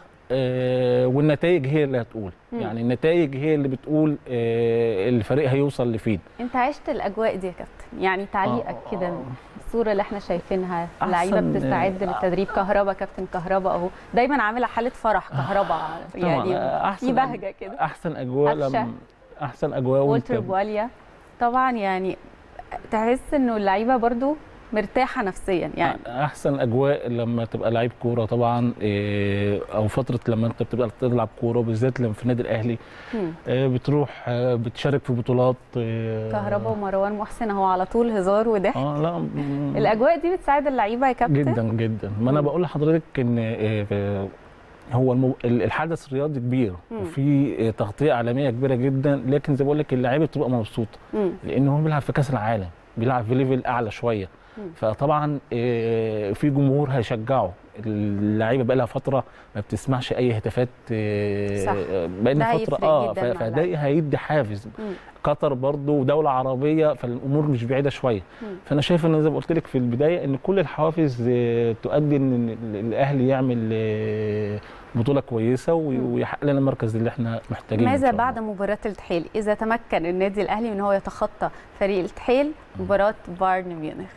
آه، والنتائج هي اللي هتقول مم. يعني النتائج هي اللي بتقول آه، الفريق هيوصل لفين انت عشت الاجواء دي يا كابتن يعني تعليقك آه. كده الصوره اللي احنا شايفينها أحسن- اللعيبه بتستعد للتدريب كهربا كابتن كهربا اهو دايما عامله حاله فرح كهربا يعني آه، في بهجه كده احسن اجواء قفشة. لما احسن اجواء والتر وانت بواليا طبعا يعني تحس انه اللعيبه برضو مرتاحه نفسيا يعني احسن اجواء لما تبقى لعيب كوره طبعا إيه، او فتره لما انت بتبقى تلعب كوره بالذات لما في النادي الاهلي مم. إيه، بتروح آه، بتشارك في بطولات إيه، كهربا ومروان محسن اهو على طول هزار وضحك اه لا م- الاجواء دي بتساعد اللعيبه يا كابتن جدا جدا ما انا مم. بقول لحضرتك ان آه، هو المو... ال- الحدث الرياضي كبير مم. وفي آه، تغطيه عالميه كبيره جدا لكن زي ما بقول لك اللعيبه بتبقى مبسوطه مم. لان هو بيلعب في كاس العالم بيلعب في ليفل اعلى شويه مم. فطبعا آه، في جمهور هيشجعه اللعيبه بقى لها فتره ما بتسمعش اي هتافات آه، صح. بقى لنا ده فتره هيفرق اه جداً ف- مع فده اللعيبة. هيدي حافز مم. قطر برضو دولة عربية فالأمور مش بعيدة شوية مم. فأنا شايف إن زي ما قلت لك في البداية إن كل الحوافز آه، تؤدي إن ال- الأهلي يعمل آه، بطولة كويسة وي- مم. ويحقق لنا المركز اللي إحنا محتاجينه إن ماذا شاء الله. بعد مباراة التحيل إذا تمكن النادي الأهلي من هو يتخطى فريق التحيل مباراة بايرن ميونخ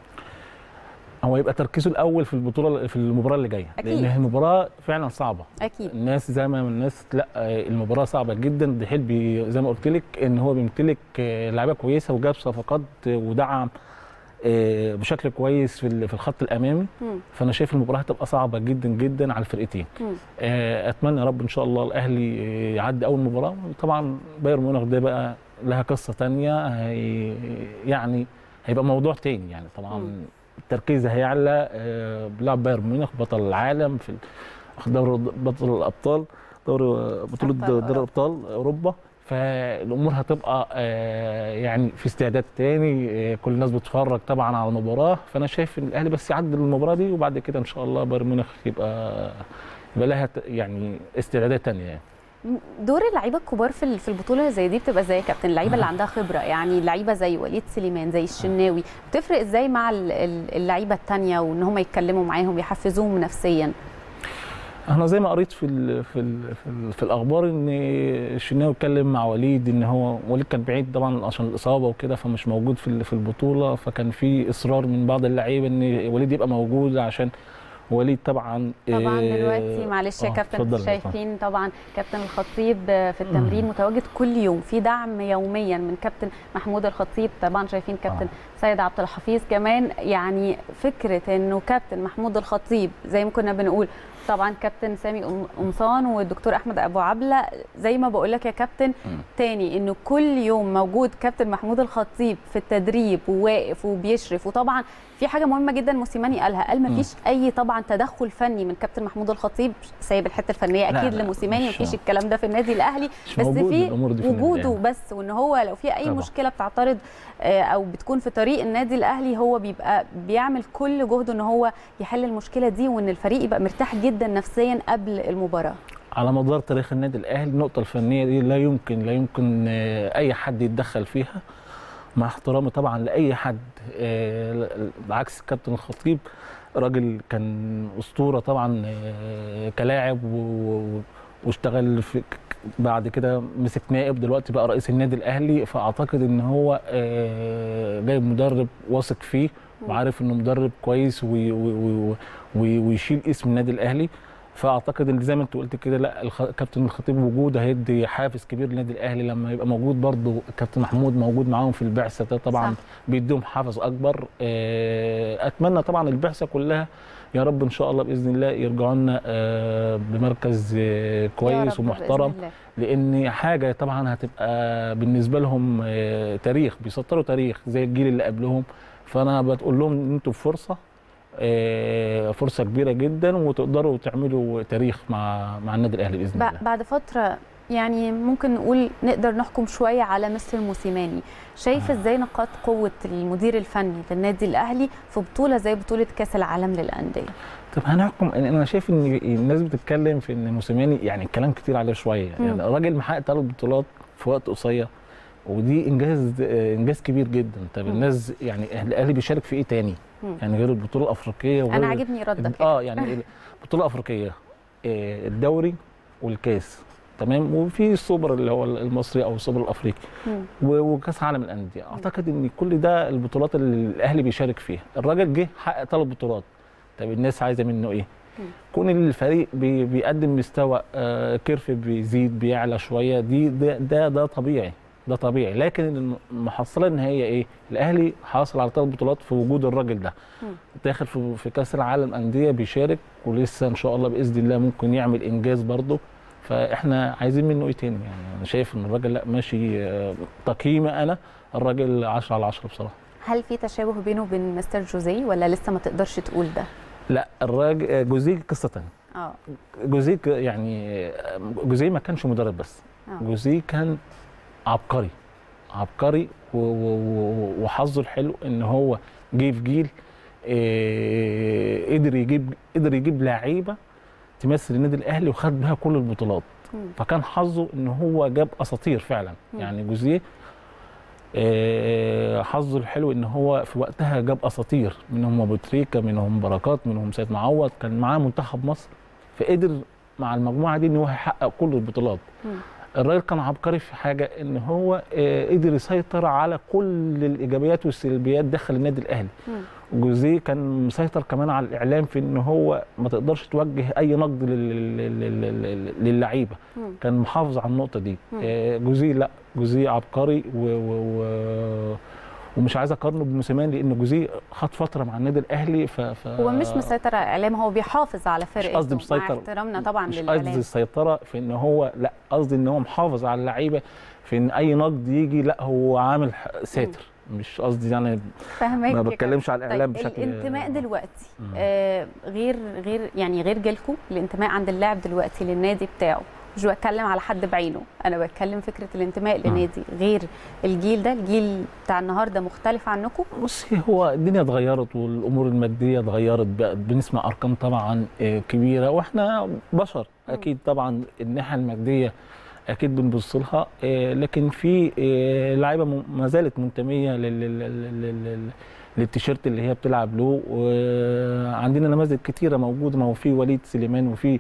هو يبقى تركيزه الأول في البطولة في المباراة اللي جاية أكيد. لأن المباراة فعلا صعبة أكيد الناس زي ما الناس لا آه، المباراة صعبة جدا دحيل بي زي ما قلت لك إن هو بيمتلك آه، لعيبة كويسة وجاب صفقات آه، ودعم آه، بشكل كويس في ال- في الخط الأمامي مم. فانا شايف المباراه هتبقى صعبه جدا جدا على الفرقتين مم. آه، اتمنى يا رب ان شاء الله الاهلي آه، يعدي اول مباراه طبعا بايرن ميونخ ده بقى لها قصه تانية هي يعني هيبقى موضوع تاني يعني طبعا مم. التركيز هيعلى آه، بيلعب بايرن ميونخ بطل العالم في ال- واخد دوري بطل الابطال دوري بطوله أبطال دوري أوروبا. الابطال اوروبا فالامور هتبقى آه، يعني في استعداد تاني آه، كل الناس بتتفرج طبعا على المباراه فانا شايف ان الاهلي بس يعدي المباراه دي وبعد كده ان شاء الله بايرن ميونخ يبقى يبقى لها ت- يعني استعدادات تانية يعني دور اللعيبه الكبار في ال- في البطوله زي دي بتبقى ازاي يا كابتن اللعيبه اللي عندها خبره يعني لعيبه زي وليد سليمان زي الشناوي بتفرق ازاي مع ال- ال- اللعيبه التانية وان هم يتكلموا معاهم يحفزوهم نفسيا انا زي ما قريت في ال في ال في, ال في الاخبار ان الشناوي اتكلم مع وليد ان هو وليد كان بعيد طبعا عشان الاصابه وكده فمش موجود في ال- في البطوله فكان في اصرار من بعض اللعيبه ان وليد يبقى موجود عشان وليد طبعا طبعا آه، دلوقتي معلش يا آه، كابتن اتفضل يا شايفين طبعا كابتن الخطيب في التمرين متواجد كل يوم في دعم يوميا من كابتن محمود الخطيب طبعا شايفين كابتن سيد عبد الحفيظ كمان يعني فكره انه كابتن محمود الخطيب زي ما كنا بنقول طبعا كابتن سامي قم- قمصان والدكتور احمد ابو عبله زي ما بقول لك يا كابتن تاني انه كل يوم موجود كابتن محمود الخطيب في التدريب وواقف وبيشرف وطبعا في حاجه مهمه جدا موسيماني قالها قال ما فيش اي طبعا تدخل فني من كابتن محمود الخطيب سايب الحته الفنيه لا، اكيد لا، لموسيماني مش- مفيش الكلام ده في النادي الاهلي مش بس موجود في الأمور دي في النادي وجوده الأهلي. بس وان هو لو في اي طبعا. مشكله بتعترض آه، او بتكون في طريق النادي الاهلي هو بيبقى بيعمل كل جهده ان هو يحل المشكله دي وان الفريق يبقى مرتاح جدا نفسيا قبل المباراه على مدار تاريخ النادي الاهلي النقطه الفنيه دي لا يمكن لا يمكن آه، اي حد يتدخل فيها مع احترامي طبعا لاي حد آه، بعكس الكابتن الخطيب راجل كان اسطوره طبعا آه، كلاعب و- و- واشتغل في بعد كده مسك نائب دلوقتي بقى رئيس النادي الاهلي فاعتقد ان هو آه، جايب مدرب واثق فيه وعارف انه مدرب كويس وي- وي- وي- وي- ويشيل اسم النادي الاهلي فاعتقد ان زي ما انت قلت كده لا الخ... كابتن الخطيب وجوده هيدي حافز كبير للنادي الاهلي لما يبقى موجود برضه الكابتن محمود موجود معاهم في البعثه ده طبعا صح. بيديهم حافز اكبر آه، اتمنى طبعا البعثه كلها يا رب ان شاء الله باذن الله يرجعوا لنا آه، بمركز آه، يا كويس رب ومحترم بإذن الله. لان حاجه طبعا هتبقى بالنسبه لهم آه، تاريخ بيسطروا تاريخ زي الجيل اللي قبلهم فانا بتقول لهم ان انتوا في فرصه آه، فرصه كبيره جدا وتقدروا تعملوا تاريخ مع مع النادي الاهلي باذن الله ب- بعد فتره يعني ممكن نقول نقدر نحكم شويه على مستر موسيماني شايف ازاي نقاط قوه المدير الفني للنادي الاهلي في بطوله زي بطوله كاس العالم للانديه طب هنحكم إن انا شايف ان الناس بتتكلم في ان موسيماني يعني الكلام كتير عليه شويه يعني مم. الراجل محقق ثلاث بطولات في وقت قصير ودي انجاز آه، انجاز كبير جدا طب مم. الناس يعني الاهلي بيشارك في ايه تاني مم. يعني غير البطوله الافريقيه وغير انا عاجبني ردك اه يعني البطوله الافريقيه آه، الدوري والكاس تمام وفي السوبر اللي هو المصري او السوبر الافريقي مم. و- وكاس عالم الانديه اعتقد ان كل ده البطولات اللي الاهلي بيشارك فيها الراجل جه حقق ثلاث بطولات طب الناس عايزه منه ايه مم. كون الفريق بي بيقدم مستوى آه، كيرف بيزيد بيعلى شويه دي ده ده, ده طبيعي ده طبيعي لكن المحصله النهائيه ايه الاهلي حاصل على ثلاث بطولات في وجود الراجل ده مم. داخل في, في كاس العالم انديه بيشارك ولسه ان شاء الله باذن الله ممكن يعمل انجاز برضه فاحنا عايزين منه ايه تاني يعني انا شايف ان الراجل لا ماشي آه، تقييمي انا الراجل 10 على 10 بصراحه هل في تشابه بينه وبين مستر جوزيه ولا لسه ما تقدرش تقول ده لا الراجل آه، جوزيه قصه تانية اه جوزيه ك- يعني آه، جوزيه ما كانش مدرب بس آه. جوزيه كان عبقري عبقري و- و- و- وحظه الحلو ان هو جه في جيل آه، قدر يجيب قدر يجيب لعيبه تمثل النادي الاهلي وخد بها كل البطولات مم. فكان حظه ان هو جاب اساطير فعلا مم. يعني جوزيه آه، حظه الحلو ان هو في وقتها جاب اساطير منهم ابو تريكه منهم بركات منهم سيد معوض كان معاه منتخب مصر فقدر مع المجموعه دي ان هو يحقق كل البطولات مم. الراجل كان عبقري في حاجه ان هو آه، قدر يسيطر على كل الايجابيات والسلبيات داخل النادي الاهلي مم. جوزيه كان مسيطر كمان على الاعلام في ان هو ما تقدرش توجه اي نقد لل- لل- لل- لل- للعيبه مم. كان محافظ على النقطه دي مم. آه، جوزيه لا جوزيه عبقري و, و, و ومش عايز اقارنه بموسيماني لان جوزيه خد فتره مع النادي الاهلي ف, ف هو مش مسيطر على الاعلام هو بيحافظ على فرقته قصدي مع مسيطر. احترامنا طبعا مش قصدي للاعلام السيطره في ان هو لا قصدي ان هو محافظ على اللعيبه في ان اي نقد يجي لا هو عامل ح- ساتر مش قصدي يعني فاهمك ما يا بتكلمش على الاعلام طيب بشكل الانتماء دلوقتي مم. آه غير غير يعني غير جيلكم الانتماء عند اللاعب دلوقتي للنادي بتاعه مش بتكلم على حد بعينه انا بتكلم فكره الانتماء مم. لنادي غير الجيل ده الجيل بتاع النهارده مختلف عنكم بصي هو الدنيا اتغيرت والامور الماديه اتغيرت بقت بنسمع ارقام طبعا آه، كبيره واحنا بشر اكيد طبعا الناحيه الماديه اكيد بنبص لها آه، لكن في آه، لعيبه م- ما زالت منتميه لل- لل- لل- لل- للتيشيرت اللي هي بتلعب له وعندنا نماذج كتيره موجوده ما هو في وليد سليمان وفي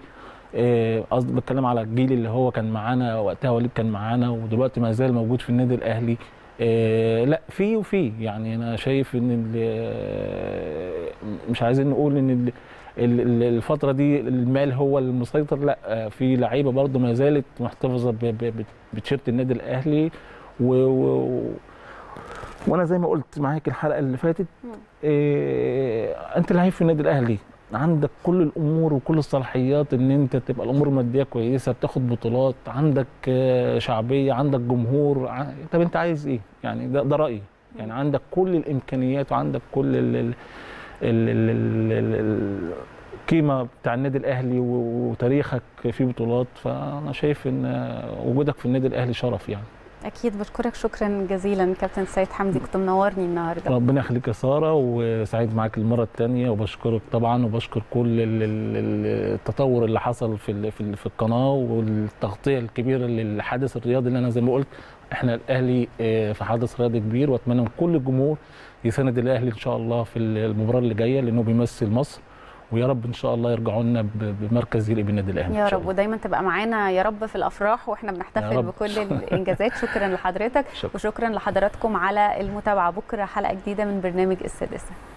آه، قصدي بتكلم على الجيل اللي هو كان معانا وقتها وليد كان معانا ودلوقتي ما زال موجود في النادي الاهلي آه، لا في وفي يعني انا شايف ان ال- آه، مش عايزين نقول ان ال- ال- ال- الفتره دي المال هو المسيطر لا آه، في لعيبه برضو ما زالت محتفظه ب- ب- ب- بتيشيرت النادي الاهلي و, و وانا زي ما قلت معاك الحلقه اللي فاتت إيه انت لعيب في النادي الاهلي عندك كل الامور وكل الصلاحيات ان انت تبقى الامور الماديه كويسه بتاخد بطولات عندك آه، شعبيه عندك جمهور ع- طب انت عايز ايه يعني ده, ده رايي يعني عندك كل الامكانيات وعندك كل ال ال ال ال ال ال القيمه بتاع النادي الاهلي و- وتاريخك في بطولات فانا شايف ان آه، وجودك في النادي الاهلي شرف يعني اكيد بشكرك شكرا جزيلا كابتن سيد حمدي كنت منورني النهارده ربنا يخليك يا ساره وسعيد معاك المره الثانيه وبشكرك طبعا وبشكر كل ال- ال- ال- التطور اللي حصل في ال- في ال- في القناه والتغطيه الكبيره للحدث الرياضي اللي انا زي ما قلت احنا الاهلي آه، في حدث رياضي كبير واتمنى من كل الجمهور يساند الاهلي ان شاء الله في المباراه اللي جايه لانه بيمثل مصر ويا رب ان شاء الله يرجعوا لنا ب- بمركز يليق بالنادي الاهلي يا إن شاء رب الله. ودايما تبقى معانا يا رب في الافراح واحنا يا بنحتفل رب. بكل الانجازات شكرا لحضرتك شكرا. وشكرا لحضراتكم على المتابعه بكره حلقه جديده من برنامج السادسه